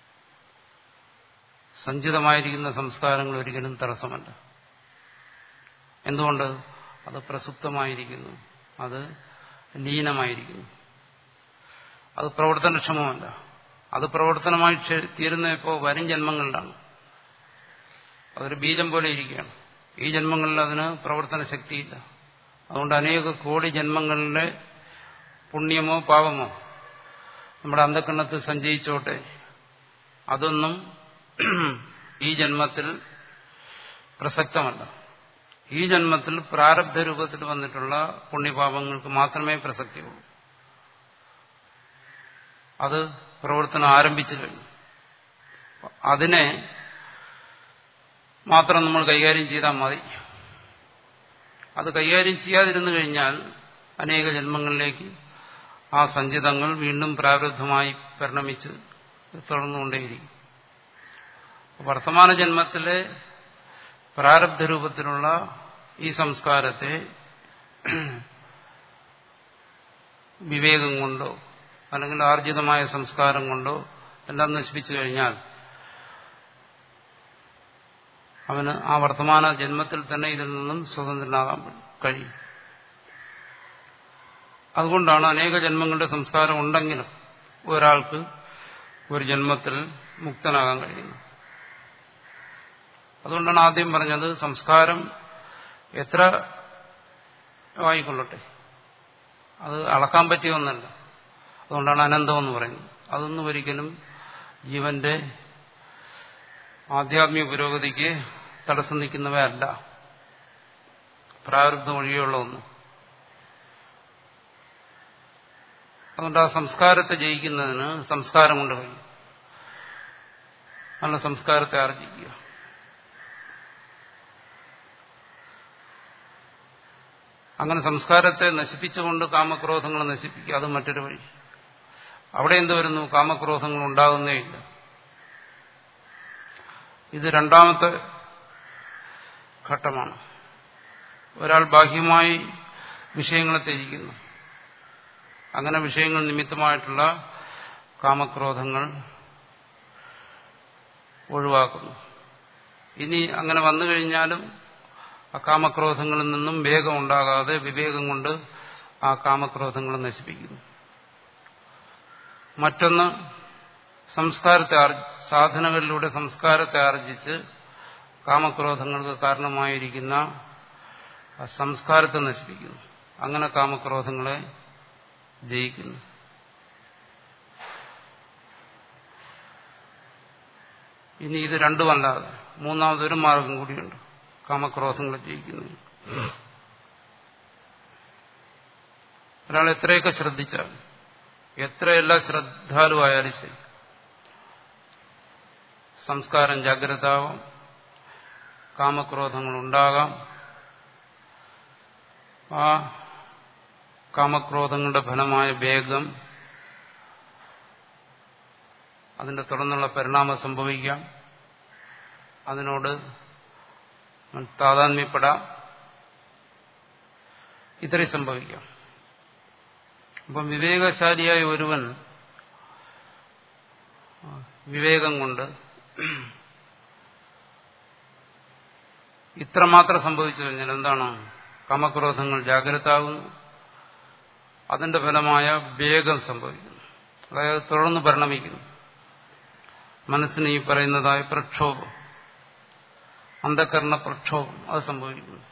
സഞ്ചിതമായിരിക്കുന്ന സംസ്കാരങ്ങൾ ഒരിക്കലും തടസ്സമല്ല എന്തുകൊണ്ട് അത് പ്രസുപ്തമായിരിക്കുന്നു അത് ലീനമായിരിക്കുന്നു അത് പ്രവർത്തനക്ഷമമല്ല അത് പ്രവർത്തനമായി തീരുന്ന ഇപ്പോൾ വരും ജന്മങ്ങളിലാണ് അതൊരു ബീജം പോലെ ഇരിക്കുകയാണ് ഈ ജന്മങ്ങളിൽ അതിന് പ്രവർത്തന ശക്തിയില്ല അതുകൊണ്ട് അനേക കോടി ജന്മങ്ങളിലെ പുണ്യമോ പാപമോ നമ്മുടെ അന്ധക്കണ്ണത്തിൽ സഞ്ചയിച്ചോട്ടെ അതൊന്നും ഈ ജന്മത്തിൽ പ്രസക്തമല്ല ഈ ജന്മത്തിൽ പ്രാരബ്ധ രൂപത്തിൽ വന്നിട്ടുള്ള പുണ്യപാപങ്ങൾക്ക് മാത്രമേ പ്രസക്തിയുള്ളൂ അത് പ്രവർത്തനം ആരംഭിച്ചു കഴിഞ്ഞു അതിനെ മാത്രം നമ്മൾ കൈകാര്യം ചെയ്താൽ മതി അത് കൈകാര്യം ചെയ്യാതിരുന്നു കഴിഞ്ഞാൽ അനേക ജന്മങ്ങളിലേക്ക് ആ സഞ്ചിതങ്ങൾ വീണ്ടും പ്രാരബ്ധമായി പരിണമിച്ച് തുടർന്നുകൊണ്ടേയിരിക്കും വർത്തമാന ജന്മത്തിലെ പ്രാരബ്ധ രൂപത്തിലുള്ള ഈ സംസ്കാരത്തെ വിവേകം കൊണ്ടോ അല്ലെങ്കിൽ ആർജിതമായ സംസ്കാരം കൊണ്ടോ എല്ലാം നശിപ്പിച്ചു കഴിഞ്ഞാൽ അവന് ആ വർത്തമാന ജന്മത്തിൽ തന്നെ ഇതിൽ നിന്നും സ്വതന്ത്രനാകാൻ കഴിയും അതുകൊണ്ടാണ് അനേക ജന്മങ്ങളുടെ സംസ്കാരം ഉണ്ടെങ്കിലും ഒരാൾക്ക് ഒരു ജന്മത്തിൽ മുക്തനാകാൻ കഴിയുന്നു അതുകൊണ്ടാണ് ആദ്യം പറഞ്ഞത് സംസ്കാരം എത്ര ആയിക്കൊള്ളട്ടെ അത് അളക്കാൻ പറ്റിയ ഒന്നല്ല അതുകൊണ്ടാണ് അനന്തം എന്ന് പറയുന്നത് അതൊന്നും ഒരിക്കലും ജീവന്റെ ആധ്യാത്മിക പുരോഗതിക്ക് തടസ്സം നിൽക്കുന്നവയല്ല പ്രാരബ്ധം ഒഴികെയുള്ള ഒന്ന് അതുകൊണ്ട് ആ സംസ്കാരത്തെ ജയിക്കുന്നതിന് സംസ്കാരം കൊണ്ട് കഴിയും നല്ല സംസ്കാരത്തെ ആർജിക്കുക അങ്ങനെ സംസ്കാരത്തെ നശിപ്പിച്ചുകൊണ്ട് കാമക്രോധങ്ങൾ നശിപ്പിക്കുക അത് മറ്റൊരു വഴി അവിടെ എന്ത് വരുന്നു കാമക്രോധങ്ങൾ ഉണ്ടാകുന്നേയില്ല ഇത് രണ്ടാമത്തെ ഘട്ടമാണ് ഒരാൾ ബാഹ്യമായി വിഷയങ്ങളെ ത്യജിക്കുന്നു അങ്ങനെ വിഷയങ്ങൾ നിമിത്തമായിട്ടുള്ള കാമക്രോധങ്ങൾ ഒഴിവാക്കുന്നു ഇനി അങ്ങനെ വന്നു കഴിഞ്ഞാലും ആ കാമക്രോധങ്ങളിൽ നിന്നും വേഗം ഉണ്ടാകാതെ വിവേകം കൊണ്ട് ആ കാമക്രോധങ്ങൾ നശിപ്പിക്കുന്നു മറ്റൊന്ന് സംസ്കാരത്തെ സാധനകളിലൂടെ സംസ്കാരത്തെ ആർജിച്ച് കാമക്രോധങ്ങൾക്ക് കാരണമായിരിക്കുന്ന സംസ്കാരത്തെ നശിപ്പിക്കുന്നു അങ്ങനെ കാമക്രോധങ്ങളെ ജയിക്കുന്നു ഇനി ഇത് രണ്ടുമല്ലാതെ മൂന്നാമതൊരു മാർഗം കൂടിയുണ്ട് കാമക്രോധങ്ങളെ ജയിക്കുന്നതിന് ഒരാൾ എത്രയൊക്കെ ശ്രദ്ധിച്ചാൽ എത്രയെല്ലാം ശ്രദ്ധാലുവായാലും ശരി സംസ്കാരം ജാഗ്രതാവാം കാമക്രോധങ്ങൾ ഉണ്ടാകാം ആ കാമക്രോധങ്ങളുടെ ഫലമായ വേഗം അതിന്റെ തുടർന്നുള്ള പരിണാമം സംഭവിക്കാം അതിനോട് താതാത്മ്യപ്പെടാം ഇത്രയും സംഭവിക്കാം അപ്പം വിവേകശാലിയായ ഒരുവൻ വിവേകം കൊണ്ട് ഇത്രമാത്രം സംഭവിച്ചു കഴിഞ്ഞാൽ എന്താണ് കാമക്രോധങ്ങൾ ജാഗ്രതാകുന്നു അതിന്റെ ഫലമായ വേഗം സംഭവിക്കുന്നു അതായത് തുടർന്ന് പരിണമിക്കുന്നു മനസ്സിന് ഈ പറയുന്നതായ പ്രക്ഷോഭം അന്ധകരണ പ്രക്ഷോഭം അത് സംഭവിക്കുന്നു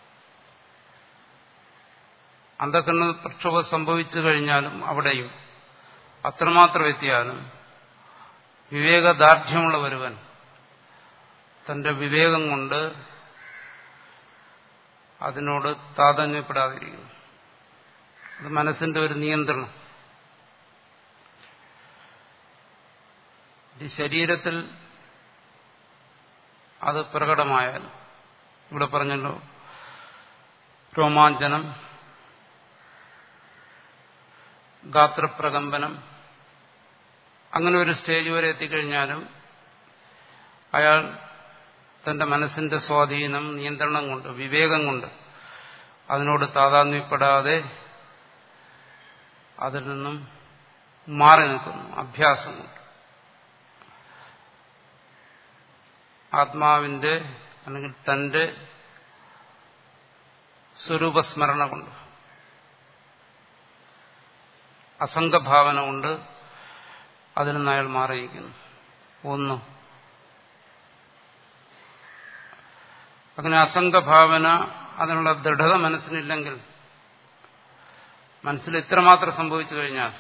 അന്ധകരണ പ്രക്ഷോഭം സംഭവിച്ചു കഴിഞ്ഞാലും അവിടെയും അത്രമാത്രം എത്തിയാലും വിവേകദാർഢ്യമുള്ള ഒരുവൻ തന്റെ വിവേകം കൊണ്ട് അതിനോട് താതന്യപ്പെടാതിരിക്കുന്നു അത് മനസ്സിന്റെ ഒരു നിയന്ത്രണം ഈ ശരീരത്തിൽ അത് പ്രകടമായാൽ ഇവിടെ പറഞ്ഞല്ലോ രോമാഞ്ചനം ഗാത്രപ്രകമ്പനം അങ്ങനെ ഒരു സ്റ്റേജ് വരെ എത്തിക്കഴിഞ്ഞാലും അയാൾ തന്റെ മനസ്സിന്റെ സ്വാധീനം നിയന്ത്രണം കൊണ്ട് വിവേകം കൊണ്ട് അതിനോട് താതാത്മ്യപ്പെടാതെ അതിൽ നിന്നും മാറി നിൽക്കുന്നു അഭ്യാസം കൊണ്ട് ആത്മാവിന്റെ അല്ലെങ്കിൽ തന്റെ സ്വരൂപസ്മരണ കൊണ്ട് അസംഗഭാവന കൊണ്ട് അതിൽ നിന്ന് അയാൾ മാറിയിരിക്കുന്നു ഒന്ന് അങ്ങനെ അസംഗഭാവന അതിനുള്ള ദൃഢത മനസ്സിനില്ലെങ്കിൽ മനസ്സിൽ ഇത്രമാത്രം സംഭവിച്ചു കഴിഞ്ഞാൽ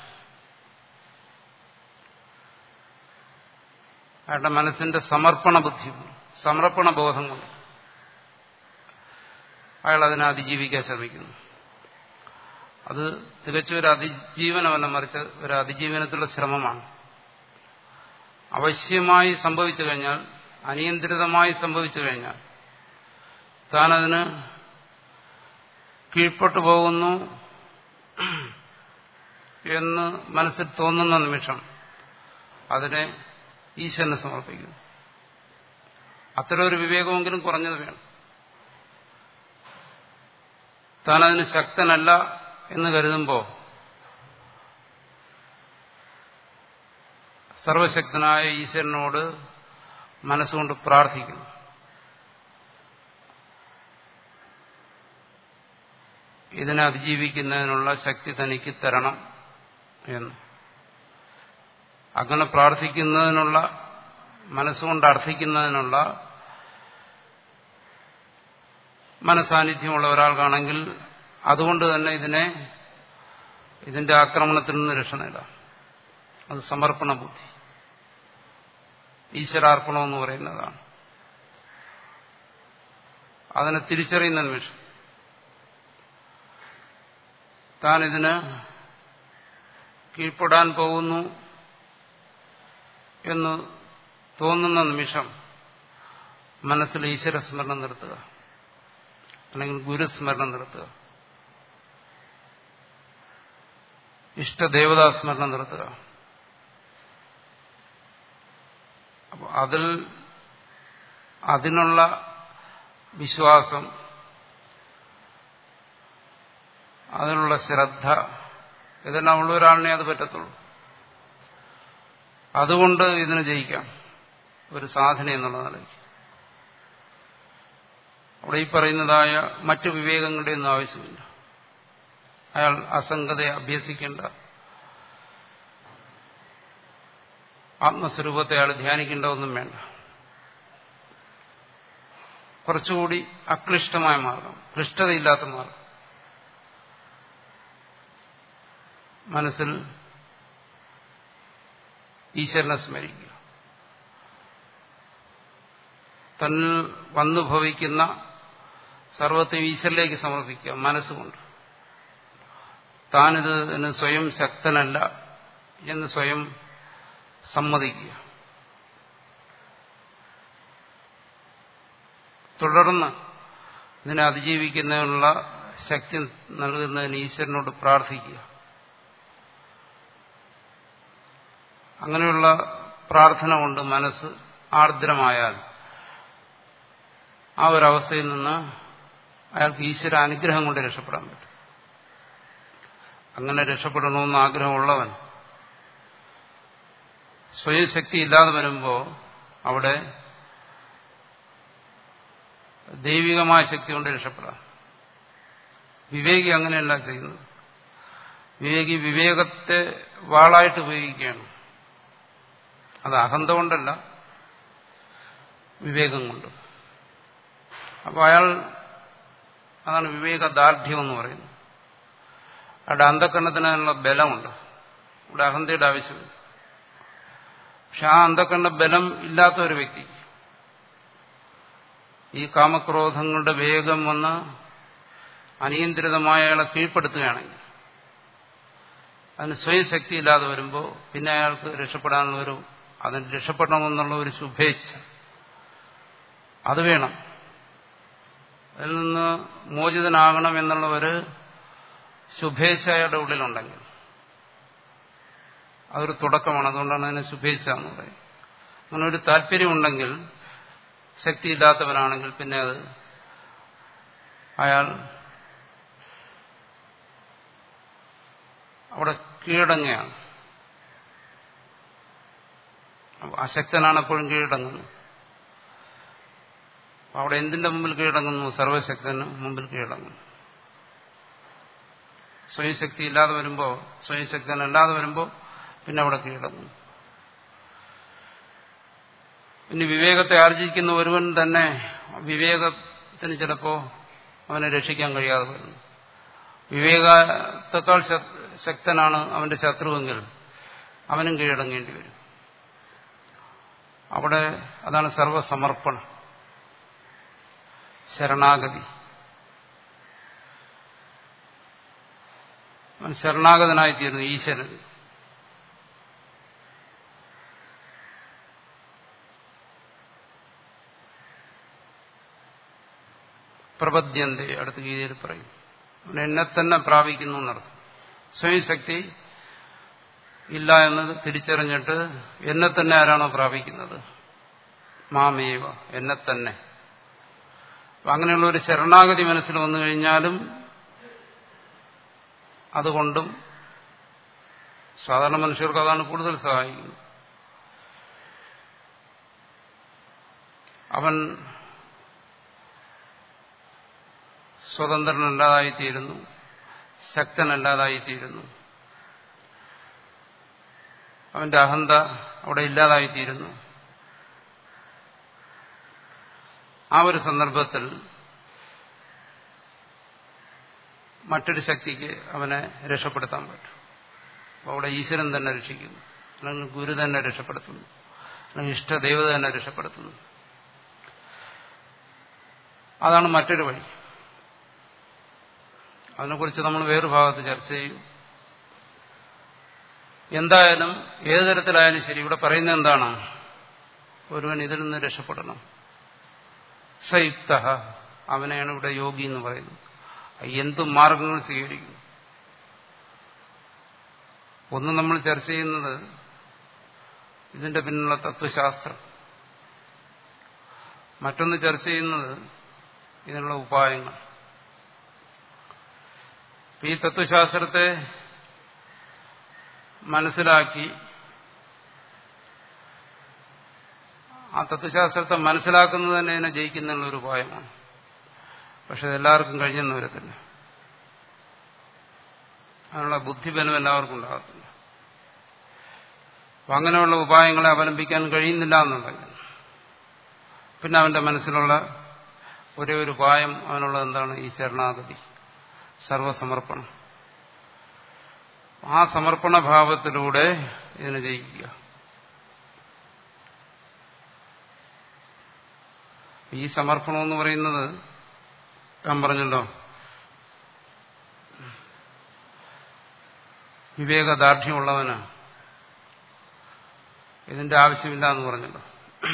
അയാളുടെ മനസ്സിന്റെ സമർപ്പണ ബുദ്ധി സമർപ്പണ ബോധം കൊണ്ട് അയാൾ അതിനെ അതിജീവിക്കാൻ ശ്രമിക്കുന്നു അത് തികച്ചും ഒരു അതിജീവനമല്ല മറിച്ച് ഒരു അതിജീവനത്തിലുള്ള ശ്രമമാണ് അവശ്യമായി സംഭവിച്ചു കഴിഞ്ഞാൽ അനിയന്ത്രിതമായി സംഭവിച്ചു കഴിഞ്ഞാൽ താനതിന് കീഴ്പ്പെട്ടു പോകുന്നു എന്ന് മനസ്സിൽ തോന്നുന്ന നിമിഷം അതിനെ ഈശ്വരനെ സമർപ്പിക്കുന്നു അത്തരം ഒരു വിവേകമെങ്കിലും കുറഞ്ഞത് വേണം താനതിന് ശക്തനല്ല എന്ന് കരുതുമ്പോൾ സർവശക്തനായ ഈശ്വരനോട് മനസ്സുകൊണ്ട് പ്രാർത്ഥിക്കുന്നു ഇതിനെ അതിജീവിക്കുന്നതിനുള്ള ശക്തി തനിക്ക് തരണം എന്ന് അങ്ങനെ പ്രാർത്ഥിക്കുന്നതിനുള്ള മനസ്സുകൊണ്ട് അർത്ഥിക്കുന്നതിനുള്ള മനസാന്നിധ്യമുള്ള ഒരാൾക്കാണെങ്കിൽ അതുകൊണ്ട് തന്നെ ഇതിനെ ഇതിന്റെ ആക്രമണത്തിൽ നിന്ന് രക്ഷ നേടാം അത് സമർപ്പണ ബുദ്ധി ഈശ്വരാർപ്പണം എന്ന് പറയുന്നതാണ് അതിനെ തിരിച്ചറിയുന്ന നിമിഷം താൻ ഇതിന് കീഴ്പ്പെടാൻ പോകുന്നു എന്ന് തോന്നുന്ന നിമിഷം മനസ്സിൽ ഈശ്വരസ്മരണം നിർത്തുക അല്ലെങ്കിൽ ഗുരുസ്മരണം നിർത്തുക ഇഷ്ടദേവതാസ്മരണം നിർത്തുക അപ്പോൾ അതിൽ അതിനുള്ള വിശ്വാസം അതിനുള്ള ശ്രദ്ധ ഇതെല്ലാം ഉള്ള ഒരാളിനെ അത് പറ്റത്തുള്ളൂ അതുകൊണ്ട് ഇതിന് ജയിക്കാം ഒരു സാധന എന്നുള്ള നിലയ്ക്ക് അവിടെ ഈ പറയുന്നതായ മറ്റു വിവേകങ്ങളുടെ ഒന്നും ആവശ്യമില്ല അയാൾ അസംഗതയെ അഭ്യസിക്കേണ്ട ആത്മസ്വരൂപത്തെ അയാൾ ധ്യാനിക്കേണ്ട ഒന്നും വേണ്ട കുറച്ചുകൂടി അക്ലിഷ്ടമായ മാർഗം ക്ലിഷ്ടതയില്ലാത്ത മാർഗം മനസ്സിൽ ഈശ്വരനെ സ്മരിക്കുക തന്നിൽ വന്നു ഭവിക്കുന്ന സർവത്തെയും ഈശ്വരിലേക്ക് സമർപ്പിക്കുക മനസ്സുകൊണ്ട് താനിത് സ്വയം ശക്തനല്ല എന്ന് സ്വയം സമ്മതിക്കുക തുടർന്ന് ഇതിനെ അതിജീവിക്കുന്നതിനുള്ള ശക്തി നൽകുന്നതിന് ഈശ്വരനോട് പ്രാർത്ഥിക്കുക അങ്ങനെയുള്ള പ്രാർത്ഥന കൊണ്ട് മനസ്സ് ആർദ്രമായാൽ ആ ഒരവസ്ഥയിൽ നിന്ന് അയാൾക്ക് ഈശ്വര അനുഗ്രഹം കൊണ്ട് രക്ഷപ്പെടാൻ പറ്റും അങ്ങനെ രക്ഷപ്പെടണമെന്ന് ആഗ്രഹമുള്ളവൻ സ്വയം ശക്തി ഇല്ലാതെ വരുമ്പോൾ അവിടെ ദൈവികമായ ശക്തി കൊണ്ട് രക്ഷപ്പെടാം വിവേകി അങ്ങനെയല്ല ചെയ്യുന്നത് വിവേകി വിവേകത്തെ വാളായിട്ട് ഉപയോഗിക്കുകയാണ് അത് അഹന്ത കൊണ്ടല്ല വിവേകം കൊണ്ട് അപ്പോൾ അയാൾ അതാണ് വിവേകദാർഢ്യം എന്ന് പറയുന്നത് അയാളുടെ അന്ധക്കരണത്തിനുള്ള ബലമുണ്ട് ഇവിടെ അഹന്തയുടെ ആവശ്യമില്ല പക്ഷെ ആ അന്ധക്കരണ ബലം ഇല്ലാത്ത ഒരു വ്യക്തി ഈ കാമക്രോധങ്ങളുടെ വേഗം വന്ന് അനിയന്ത്രിതമായ അയാളെ കീഴ്പ്പെടുത്തുകയാണെങ്കിൽ അതിന് സ്വയം ശക്തി ഇല്ലാതെ വരുമ്പോൾ പിന്നെ അയാൾക്ക് രക്ഷപ്പെടാനുള്ള ഒരു അതിന് രക്ഷപ്പെടണമെന്നുള്ള ഒരു ശുഭേച്ഛ അത് വേണം അതിൽ നിന്ന് മോചിതനാകണം എന്നുള്ള ഒരു ശുഭേച്ഛ അയാളുടെ ഉള്ളിലുണ്ടെങ്കിൽ അതൊരു തുടക്കമാണ് അതുകൊണ്ടാണ് അതിനെ ശുഭേച്ഛ എന്ന് പറയുന്നത് അങ്ങനെ ഒരു താല്പര്യമുണ്ടെങ്കിൽ ശക്തിയില്ലാത്തവനാണെങ്കിൽ പിന്നെ അത് അയാൾ അവിടെ കീഴടങ്ങുകയാണ് അശക്തനാണ് എപ്പോഴും കീഴടങ്ങുന്നത് അവിടെ എന്തിന്റെ മുമ്പിൽ കീഴടങ്ങുന്നു സർവശക്തന് മുമ്പിൽ കീഴടങ്ങുന്നു സ്വയം ശക്തി ഇല്ലാതെ വരുമ്പോൾ സ്വയം ശക്തനല്ലാതെ വരുമ്പോൾ പിന്നെ അവിടെ കീഴടങ്ങുന്നു ഇനി വിവേകത്തെ ആർജിക്കുന്ന ഒരുവൻ തന്നെ വിവേകത്തിന് ചിലപ്പോ അവനെ രക്ഷിക്കാൻ കഴിയാതെ വരുന്നു വിവേകത്തെക്കാൾ ശക്തനാണ് അവന്റെ ശത്രുവെങ്കിൽ അവനും കീഴടങ്ങേണ്ടി വരും അവിടെ അതാണ് സർവസമർപ്പണം ശരണാഗതി അവൻ ശരണാഗതനായിത്തീരുന്നു ഈശ്വരൻ പ്രപദ്യന്റെ അടുത്ത ഗീതയിൽ പറയും അവൻ എന്നെ തന്നെ പ്രാപിക്കുന്നു എന്നർത്ഥം സ്വയം ശക്തി ഇല്ല എന്നത് തിരിച്ചറിഞ്ഞിട്ട് എന്നെ തന്നെ ആരാണോ പ്രാപിക്കുന്നത് മാമേവ എന്നെ തന്നെ അങ്ങനെയുള്ള ഒരു ശരണാഗതി മനസ്സിൽ വന്നു കഴിഞ്ഞാലും അതുകൊണ്ടും സാധാരണ മനുഷ്യർക്ക് അതാണ് കൂടുതൽ സഹായിക്കുന്നത് അവൻ സ്വതന്ത്രനല്ലാതായിത്തീരുന്നു ശക്തനല്ലാതായിത്തീരുന്നു അവന്റെ അഹന്ത അവിടെ ഇല്ലാതായിത്തീരുന്നു ആ ഒരു സന്ദർഭത്തിൽ മറ്റൊരു ശക്തിക്ക് അവനെ രക്ഷപ്പെടുത്താൻ പറ്റും അപ്പോൾ അവിടെ ഈശ്വരൻ തന്നെ രക്ഷിക്കുന്നു അല്ലെങ്കിൽ ഗുരു തന്നെ രക്ഷപ്പെടുത്തുന്നു അല്ലെങ്കിൽ ഇഷ്ടദേവത തന്നെ രക്ഷപ്പെടുത്തുന്നു അതാണ് മറ്റൊരു വഴി അതിനെക്കുറിച്ച് നമ്മൾ വേറൊരു ഭാഗത്ത് ചർച്ച ചെയ്യും എന്തായാലും ഏതു തരത്തിലായാലും ശരി ഇവിടെ പറയുന്നത് എന്താണ് ഒരുവൻ ഇതിൽ നിന്ന് രക്ഷപ്പെടണം സയുക്ത അവനെയാണ് ഇവിടെ യോഗി എന്ന് പറയുന്നത് എന്തു മാർഗങ്ങൾ സ്വീകരിക്കുന്നു ഒന്ന് നമ്മൾ ചർച്ച ചെയ്യുന്നത് ഇതിന്റെ പിന്നിലുള്ള തത്വശാസ്ത്രം മറ്റൊന്ന് ചർച്ച ചെയ്യുന്നത് ഇതിനുള്ള ഉപായങ്ങൾ ഈ തത്വശാസ്ത്രത്തെ മനസ്സിലാക്കി ആ തത്വശാസ്ത്രത്തെ മനസ്സിലാക്കുന്നത് തന്നെ ഇതിനെ ജയിക്കുന്നതിനുള്ള ഒരു ഉപായമാണ് പക്ഷെ അതെല്ലാവർക്കും കഴിഞ്ഞെന്ന് വരത്തില്ല അതിനുള്ള ബുദ്ധിബലം എല്ലാവർക്കും ഉണ്ടാകത്തില്ല അപ്പം അങ്ങനെയുള്ള ഉപായങ്ങളെ അവലംബിക്കാൻ കഴിയുന്നില്ല എന്നുണ്ടെങ്കിൽ പിന്നെ അവന്റെ മനസ്സിലുള്ള ഒരേ ഒരു ഉപായം അവനുള്ളത് എന്താണ് ഈ ശരണാഗതി സർവസമർപ്പണം ആ സമർപ്പണ ഭാവത്തിലൂടെ ഇതിനെ ജയിക്കുക ഈ സമർപ്പണം എന്ന് പറയുന്നത് ഞാൻ പറഞ്ഞല്ലോ വിവേകദാർഢ്യമുള്ളവന് ഇതിന്റെ ആവശ്യമില്ല എന്ന് പറഞ്ഞല്ലോ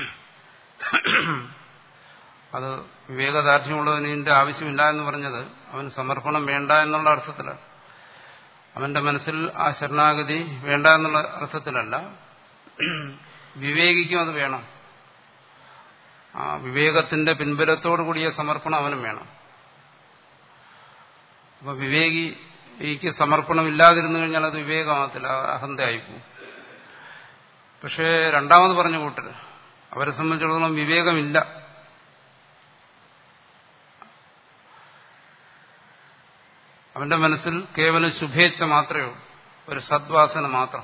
അത് വിവേകദാർഢ്യമുള്ളവന് ഇതിന്റെ ആവശ്യമില്ല എന്ന് പറഞ്ഞത് അവന് സമർപ്പണം വേണ്ട എന്നുള്ള അർത്ഥത്തിലാണ് അവന്റെ മനസ്സിൽ ആ ശരണാഗതി വേണ്ട എന്നുള്ള അർത്ഥത്തിലല്ല വിവേകിക്കും അത് വേണം ആ വിവേകത്തിന്റെ പിൻബലത്തോടു കൂടിയ സമർപ്പണം അവനും വേണം അപ്പൊ വിവേകിക്ക് സമർപ്പണം ഇല്ലാതിരുന്നു കഴിഞ്ഞാൽ അത് വിവേകമാകത്തില്ല അഹന്തയായിപ്പോവും പക്ഷേ രണ്ടാമത് പറഞ്ഞ കൂട്ടര് അവരെ സംബന്ധിച്ചിടത്തോളം വിവേകമില്ല അവന്റെ മനസ്സിൽ കേവലം ശുഭേച്ഛ മാത്രമേ ഉള്ളൂ ഒരു സദ്വാസന മാത്രം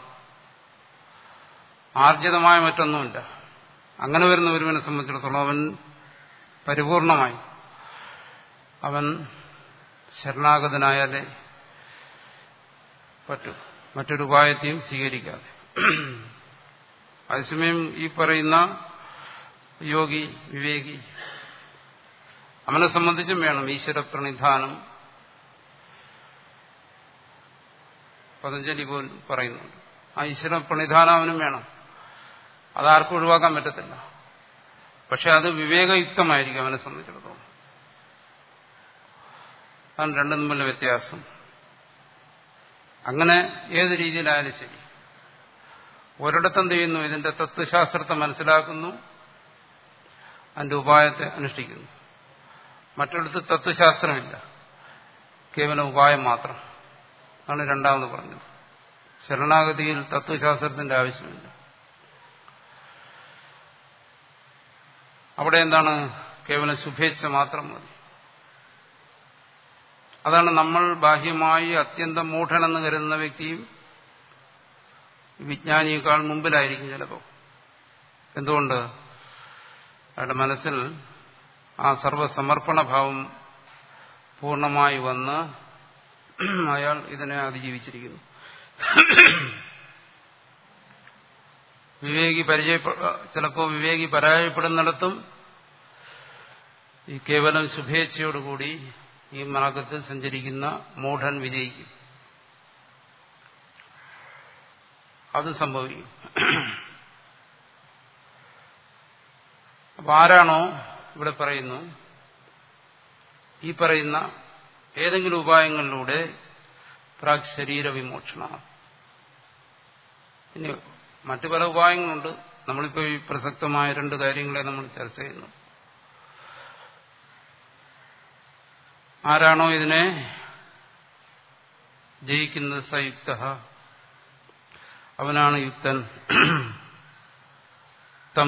ആർജിതമായ മറ്റൊന്നുമില്ല അങ്ങനെ വരുന്ന ഒരുവനെ സംബന്ധിച്ചിടത്തോളം അവൻ പരിപൂർണമായി അവൻ ശരണാഗതനായാലേ പറ്റൂ മറ്റൊരു ഉപായത്തെയും സ്വീകരിക്കാതെ അതേസമയം ഈ പറയുന്ന യോഗി വിവേകി അവനെ സംബന്ധിച്ചും വേണം ഈശ്വര പ്രണിധാനം പതഞ്ജലി പോലും പറയുന്നുണ്ട് ആ ഈശ്വര പ്രണിധാനം അവനും വേണം അതാർക്കും ഒഴിവാക്കാൻ പറ്റത്തില്ല പക്ഷെ അത് വിവേകയുക്തമായിരിക്കും അവനെ സംബന്ധിച്ചിടത്തോളം അതാണ് രണ്ടും തമ്മിലുള്ള വ്യത്യാസം അങ്ങനെ ഏത് രീതിയിലായാലും ശരി ഒരിടത്തെന്ത് ചെയ്യുന്നു ഇതിന്റെ തത്വശാസ്ത്രത്തെ മനസ്സിലാക്കുന്നു അതിന്റെ ഉപായത്തെ അനുഷ്ഠിക്കുന്നു മറ്റൊരിടത്ത് തത്വശാസ്ത്രമില്ല കേവലം ഉപായം മാത്രം ആണ് രണ്ടാമത് പറഞ്ഞത് ശരണാഗതിയിൽ തത്വശാസ്ത്രത്തിന്റെ ആവശ്യമില്ല അവിടെ എന്താണ് കേവലം ശുഭേച്ഛ മാത്രം മതി അതാണ് നമ്മൾ ബാഹ്യമായി അത്യന്തം മൂഢനെന്ന് കരുതുന്ന വ്യക്തിയും വിജ്ഞാനിയേക്കാൾ മുമ്പിലായിരിക്കും ചിലപ്പോൾ എന്തുകൊണ്ട് അയാളുടെ മനസ്സിൽ ആ സർവസമർപ്പണ ഭാവം പൂർണ്ണമായി വന്ന് അയാൾ ഇതിനെ അതിജീവിച്ചിരിക്കുന്നു വിവേകി പരിചയ ചിലപ്പോൾ വിവേകി പരാജയപ്പെടുന്നിടത്തും ഈ കേവലം ശുഭേച്ഛയോടുകൂടി ഈ മാർഗത്തിൽ സഞ്ചരിക്കുന്ന മൂഢൻ വിജയിക്കും അത് സംഭവിക്കും അപ്പൊ ആരാണോ ഇവിടെ പറയുന്നു ഈ പറയുന്ന ഏതെങ്കിലും ഉപായങ്ങളിലൂടെ പ്രാക് ശരീര വിമോക്ഷണ ഇനി മറ്റു പല ഉപായങ്ങളുണ്ട് നമ്മളിപ്പോൾ ഈ പ്രസക്തമായ രണ്ട് കാര്യങ്ങളെ നമ്മൾ ചർച്ച ചെയ്യുന്നു ആരാണോ ഇതിനെ ജയിക്കുന്നത് സയുക്ത അവനാണ് യുക്തൻ തം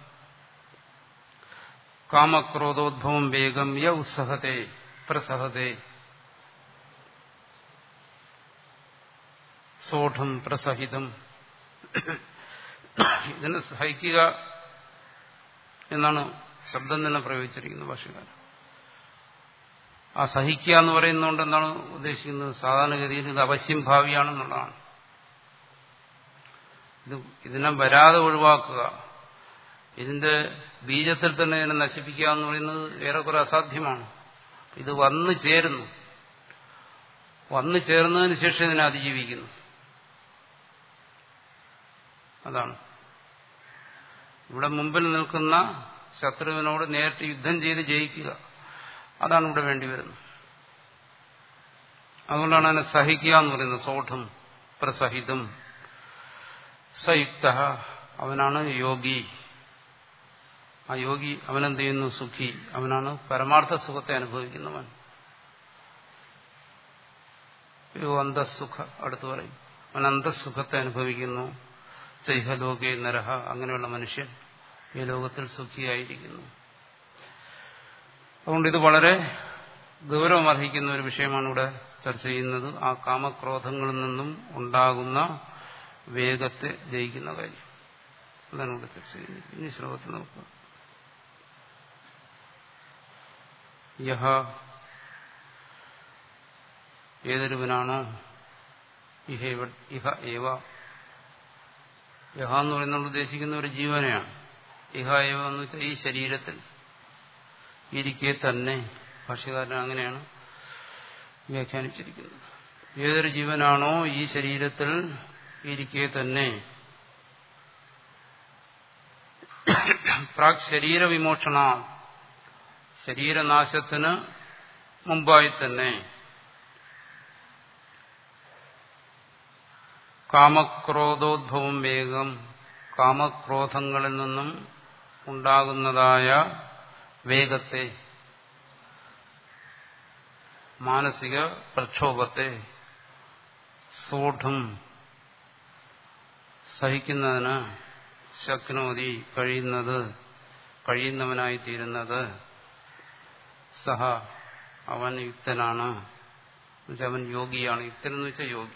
കാമക്രോധോദ്ഭവം വേഗം യ ഉത്സഹത്തെ പ്രസഹത്തെ സോഠം പ്രസഹിതം ഇതിനെ സഹിക്കുക എന്നാണ് ശബ്ദം തന്നെ പ്രയോഗിച്ചിരിക്കുന്നത് ഭാഷകാരൻ ആ സഹിക്കുക എന്ന് പറയുന്നതുകൊണ്ട് എന്താണ് ഉദ്ദേശിക്കുന്നത് സാധാരണഗതിയിൽ ഇത് അവശ്യം ഭാവിയാണെന്നുള്ളതാണ് ഇത് ഇതിനെ വരാതെ ഒഴിവാക്കുക ഇതിന്റെ ബീജത്തിൽ തന്നെ ഇതിനെ നശിപ്പിക്കുക എന്ന് പറയുന്നത് ഏറെക്കുറെ അസാധ്യമാണ് ഇത് വന്നു ചേരുന്നു വന്നു ചേർന്നതിന് ശേഷം ഇതിനെ അതിജീവിക്കുന്നു അതാണ് ഇവിടെ മുമ്പിൽ നിൽക്കുന്ന ശത്രുവിനോട് നേരിട്ട് യുദ്ധം ചെയ്ത് ജയിക്കുക അതാണ് ഇവിടെ വേണ്ടി വരുന്നത് അതുകൊണ്ടാണ് അതിനെ സഹിക്കുക എന്ന് പറയുന്നത് സോഠം പ്രസഹിതം സയുക്ത അവനാണ് യോഗി ആ യോഗി അവനെന്ത് ചെയ്യുന്നു സുഖി അവനാണ് പരമാർത്ഥ സുഖത്തെ അനുഭവിക്കുന്നവൻ യോ അന്തസുഖ അടുത്ത് പറയും അവൻ അന്തസുഖത്തെ അനുഭവിക്കുന്നു ചൈഹലോകേ നരഹ അങ്ങനെയുള്ള മനുഷ്യൻ ഈ ലോകത്തിൽ സുഖിയായിരിക്കുന്നു അതുകൊണ്ട് ഇത് വളരെ ഗൗരവമർഹിക്കുന്ന ഒരു വിഷയമാണ് ഇവിടെ ചർച്ച ചെയ്യുന്നത് ആ കാമക്രോധങ്ങളിൽ നിന്നും ഉണ്ടാകുന്ന വേഗത്തെ ജയിക്കുന്ന കാര്യം അതാണ് ഇവിടെ ചർച്ച ചെയ്യുന്നത് ഇനി ശ്ലോകത്തിൽ നോക്കുക യഹ ഏതൊരുവനാണോ ഇഹ ഇഹ ഏവ യഹ എന്ന് പറയുന്നത് ഉദ്ദേശിക്കുന്ന ഒരു ജീവനെയാണ് ഇഹ ഏവ എന്ന് വെച്ചാൽ ഈ ശരീരത്തിൽ ഇരിക്കെ തന്നെ ഭാഷ്യകാരൻ അങ്ങനെയാണ് വ്യാഖ്യാനിച്ചിരിക്കുന്നത് ഏതൊരു ജീവനാണോ ഈ ശരീരത്തിൽ ഇരിക്കെ തന്നെ പ്രാക് ശരീരവിമോക്ഷണ ശരീരനാശത്തിന് മുമ്പായി തന്നെ കാമക്രോധോദ്ഭവം വേഗം കാമക്രോധങ്ങളിൽ നിന്നും ഉണ്ടാകുന്നതായ വേഗത്തെ മാനസിക പ്രക്ഷോഭത്തെ സൂഢം സഹിക്കുന്നതിന് ശക്നോതി കഴിയുന്നത് കഴിയുന്നവനായി തീരുന്നത് സഹ അവൻ യുക്തനാണ് അവൻ യോഗിയാണ് യുക്തൻ എന്ന് വെച്ചാൽ യോഗി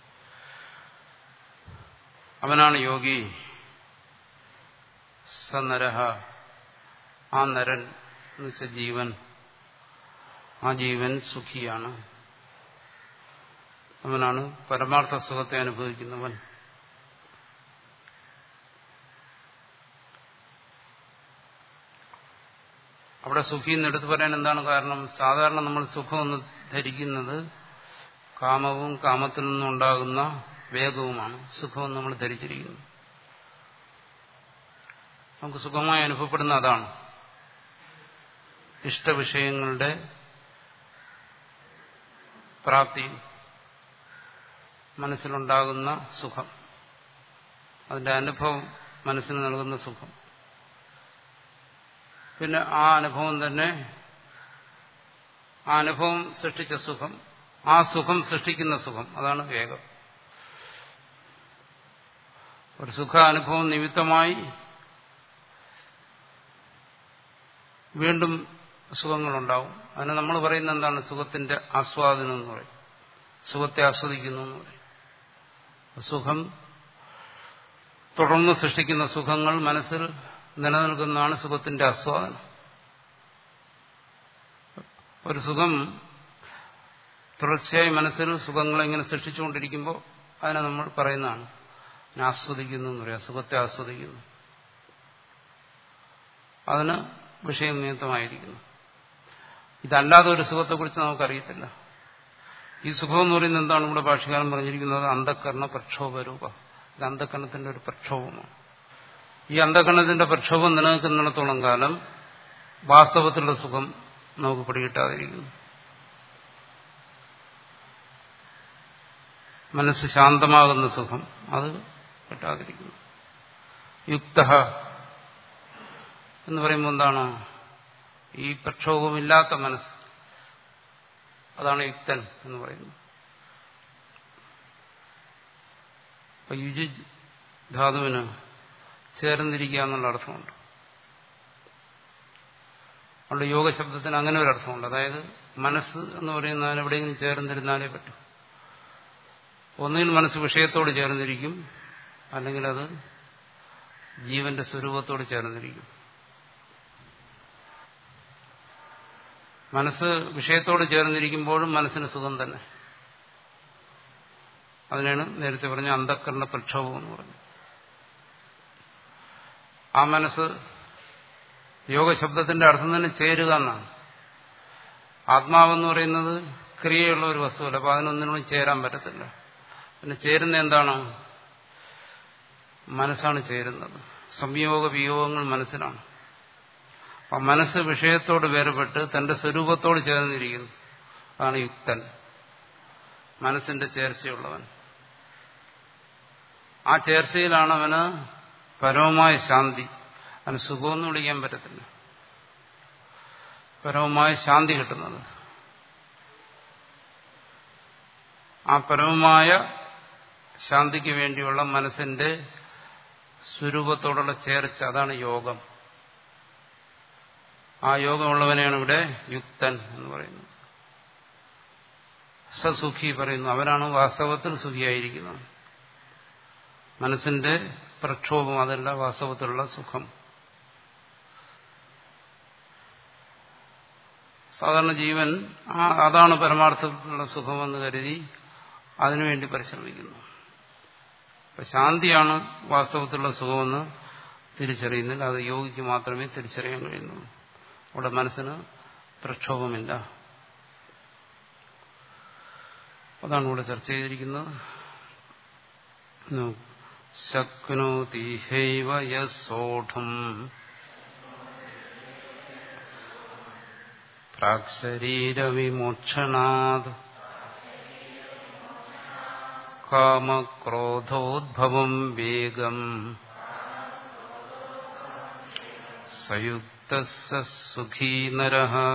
അവനാണ് യോഗി സനരഹ ആ നരൻ എന്ന് വെച്ചാൽ ജീവൻ ആ ജീവൻ സുഖിയാണ് അവനാണ് പരമാർത്ഥ സുഖത്തെ അനുഭവിക്കുന്നവൻ അവിടെ സുഖി എന്ന് എടുത്തു പറയാൻ എന്താണ് കാരണം സാധാരണ നമ്മൾ സുഖമെന്ന് ധരിക്കുന്നത് കാമവും കാമത്തിൽ നിന്നുണ്ടാകുന്ന വേഗവുമാണ് സുഖമെന്ന് നമ്മൾ ധരിച്ചിരിക്കുന്നത് നമുക്ക് സുഖമായി അനുഭവപ്പെടുന്ന അതാണ് ഇഷ്ടവിഷയങ്ങളുടെ പ്രാപ്തി മനസ്സിലുണ്ടാകുന്ന സുഖം അതിന്റെ അനുഭവം മനസ്സിന് നൽകുന്ന സുഖം പിന്നെ ആ അനുഭവം തന്നെ ആ അനുഭവം സൃഷ്ടിച്ച സുഖം ആ സുഖം സൃഷ്ടിക്കുന്ന സുഖം അതാണ് വേഗം ഒരു സുഖ അനുഭവം നിമിത്തമായി വീണ്ടും സുഖങ്ങളുണ്ടാവും അതിന് നമ്മൾ പറയുന്ന എന്താണ് സുഖത്തിന്റെ ആസ്വാദനം എന്ന് പറയും സുഖത്തെ ആസ്വദിക്കുന്നു എന്ന് പറയും സുഖം തുടർന്ന് സൃഷ്ടിക്കുന്ന സുഖങ്ങൾ മനസ്സിൽ നിലനിൽക്കുന്നതാണ് സുഖത്തിന്റെ ആസ്വാദനം ഒരു സുഖം തുടർച്ചയായി മനസ്സിൽ സുഖങ്ങളെ ഇങ്ങനെ സൃഷ്ടിച്ചുകൊണ്ടിരിക്കുമ്പോൾ അതിനെ നമ്മൾ പറയുന്നതാണ് ഞാൻ ആസ്വദിക്കുന്നു എന്ന് പറയാം സുഖത്തെ ആസ്വദിക്കുന്നു അതിന് വിഷയം നിമിത്തമായിരിക്കുന്നു ഇതല്ലാതെ ഒരു സുഖത്തെക്കുറിച്ച് നമുക്കറിയത്തില്ല ഈ സുഖം എന്ന് പറയുന്നത് എന്താണ് ഇവിടെ ഭാഷകാരൻ പറഞ്ഞിരിക്കുന്നത് അന്ധക്കരണ പ്രക്ഷോഭരൂപ ഇത് അന്ധക്കരണത്തിന്റെ ഒരു പ്രക്ഷോഭമാണ് ഈ അന്ധകരണത്തിന്റെ പ്രക്ഷോഭം നിലനിൽക്കുന്നിടത്തോളം കാലം വാസ്തവത്തിലുള്ള സുഖം നമുക്ക് പിടികിട്ടാതിരിക്കുന്നു മനസ്സ് ശാന്തമാകുന്ന സുഖം അത് കിട്ടാതിരിക്കുന്നു യുക്ത എന്ന് പറയുമ്പോൾ എന്താണ് ഈ പ്രക്ഷോഭമില്ലാത്ത മനസ്സ് അതാണ് യുക്തൻ എന്ന് പറയുന്നത് അപ്പൊ യുജി ധാതുവിന് ചേർന്നിരിക്കുക എന്നുള്ള അർത്ഥമുണ്ട് അതുകൊണ്ട് യോഗ ശബ്ദത്തിന് അങ്ങനെ ഒരു അർത്ഥമുണ്ട് അതായത് മനസ്സ് എന്ന് പറയുന്നതിന് എവിടെയെങ്കിലും ചേർന്നിരുന്നാലേ പറ്റൂ ഒന്നുകിൽ മനസ്സ് വിഷയത്തോട് ചേർന്നിരിക്കും അല്ലെങ്കിൽ അത് ജീവന്റെ സ്വരൂപത്തോട് ചേർന്നിരിക്കും മനസ്സ് വിഷയത്തോട് ചേർന്നിരിക്കുമ്പോഴും മനസ്സിന് സുഖം തന്നെ അതിനാണ് നേരത്തെ പറഞ്ഞ അന്ധക്കരണ പ്രക്ഷോഭം എന്ന് പറഞ്ഞു ആ മനസ്സ് യോഗശബ്ദത്തിന്റെ അർത്ഥം തന്നെ ചേരുക എന്നാണ് ആത്മാവെന്ന് പറയുന്നത് ക്രിയയുള്ള ഒരു വസ്തുവല്ല അപ്പൊ അതിനൊന്നിനോടും ചേരാൻ പറ്റത്തില്ല പിന്നെ ചേരുന്ന എന്താണ് മനസ്സാണ് ചേരുന്നത് സംയോഗ വിയോഗങ്ങൾ മനസ്സിലാണ് അപ്പൊ മനസ്സ് വിഷയത്തോട് വേർപെട്ട് തന്റെ സ്വരൂപത്തോട് ചേർന്നിരിക്കുന്നു അതാണ് യുക്തൻ മനസ്സിന്റെ ചേർച്ചയുള്ളവൻ ആ ചേർച്ചയിലാണ് അവന് പരമമായ ശാന്തി അവന് സുഖമൊന്നും വിളിക്കാൻ പറ്റത്തില്ല പരമമായ ശാന്തി കിട്ടുന്നത് ആ പരമമായ ശാന്തിക്ക് വേണ്ടിയുള്ള മനസ്സിന്റെ സ്വരൂപത്തോടുള്ള ചേർച്ച അതാണ് യോഗം ആ യോഗമുള്ളവനെയാണ് ഇവിടെ യുക്തൻ എന്ന് പറയുന്നത് സസുഖി പറയുന്നു അവനാണ് വാസ്തവത്തിൽ സുഖിയായിരിക്കുന്നത് മനസ്സിന്റെ പ്രക്ഷോഭം അതല്ല വാസ്തവത്തിലുള്ള സുഖം സാധാരണ ജീവൻ ആ അതാണ് പരമാർത്ഥത്തിലുള്ള സുഖമെന്ന് കരുതി അതിനുവേണ്ടി പരിശ്രമിക്കുന്നു അപ്പൊ ശാന്തിയാണ് വാസ്തവത്തിലുള്ള സുഖമെന്ന് തിരിച്ചറിയുന്നില്ല അത് യോഗിക്ക് മാത്രമേ തിരിച്ചറിയാൻ കഴിയുന്നുള്ളൂ അവിടെ മനസ്സിന് പ്രക്ഷോഭമില്ല അതാണ് ഇവിടെ ചർച്ച ചെയ്തിരിക്കുന്നത് ശക്നോതിഹൈവ യസോഠം പ്രാക്ശരീരവിമോക്ഷണാത് കാമക്രോധോദ്ഭവം വേഗം സയുക്ത സുഖീ നര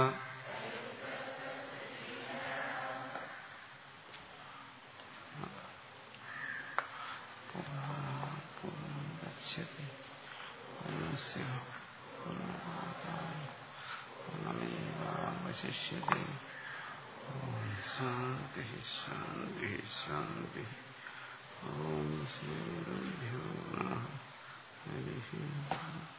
ശിഷ്യത്തെ ശാന്തി ശാന്തി ശാന്തി ഓം ശ്രീ ഗുരുഭ്യോ നമഃ ഹരി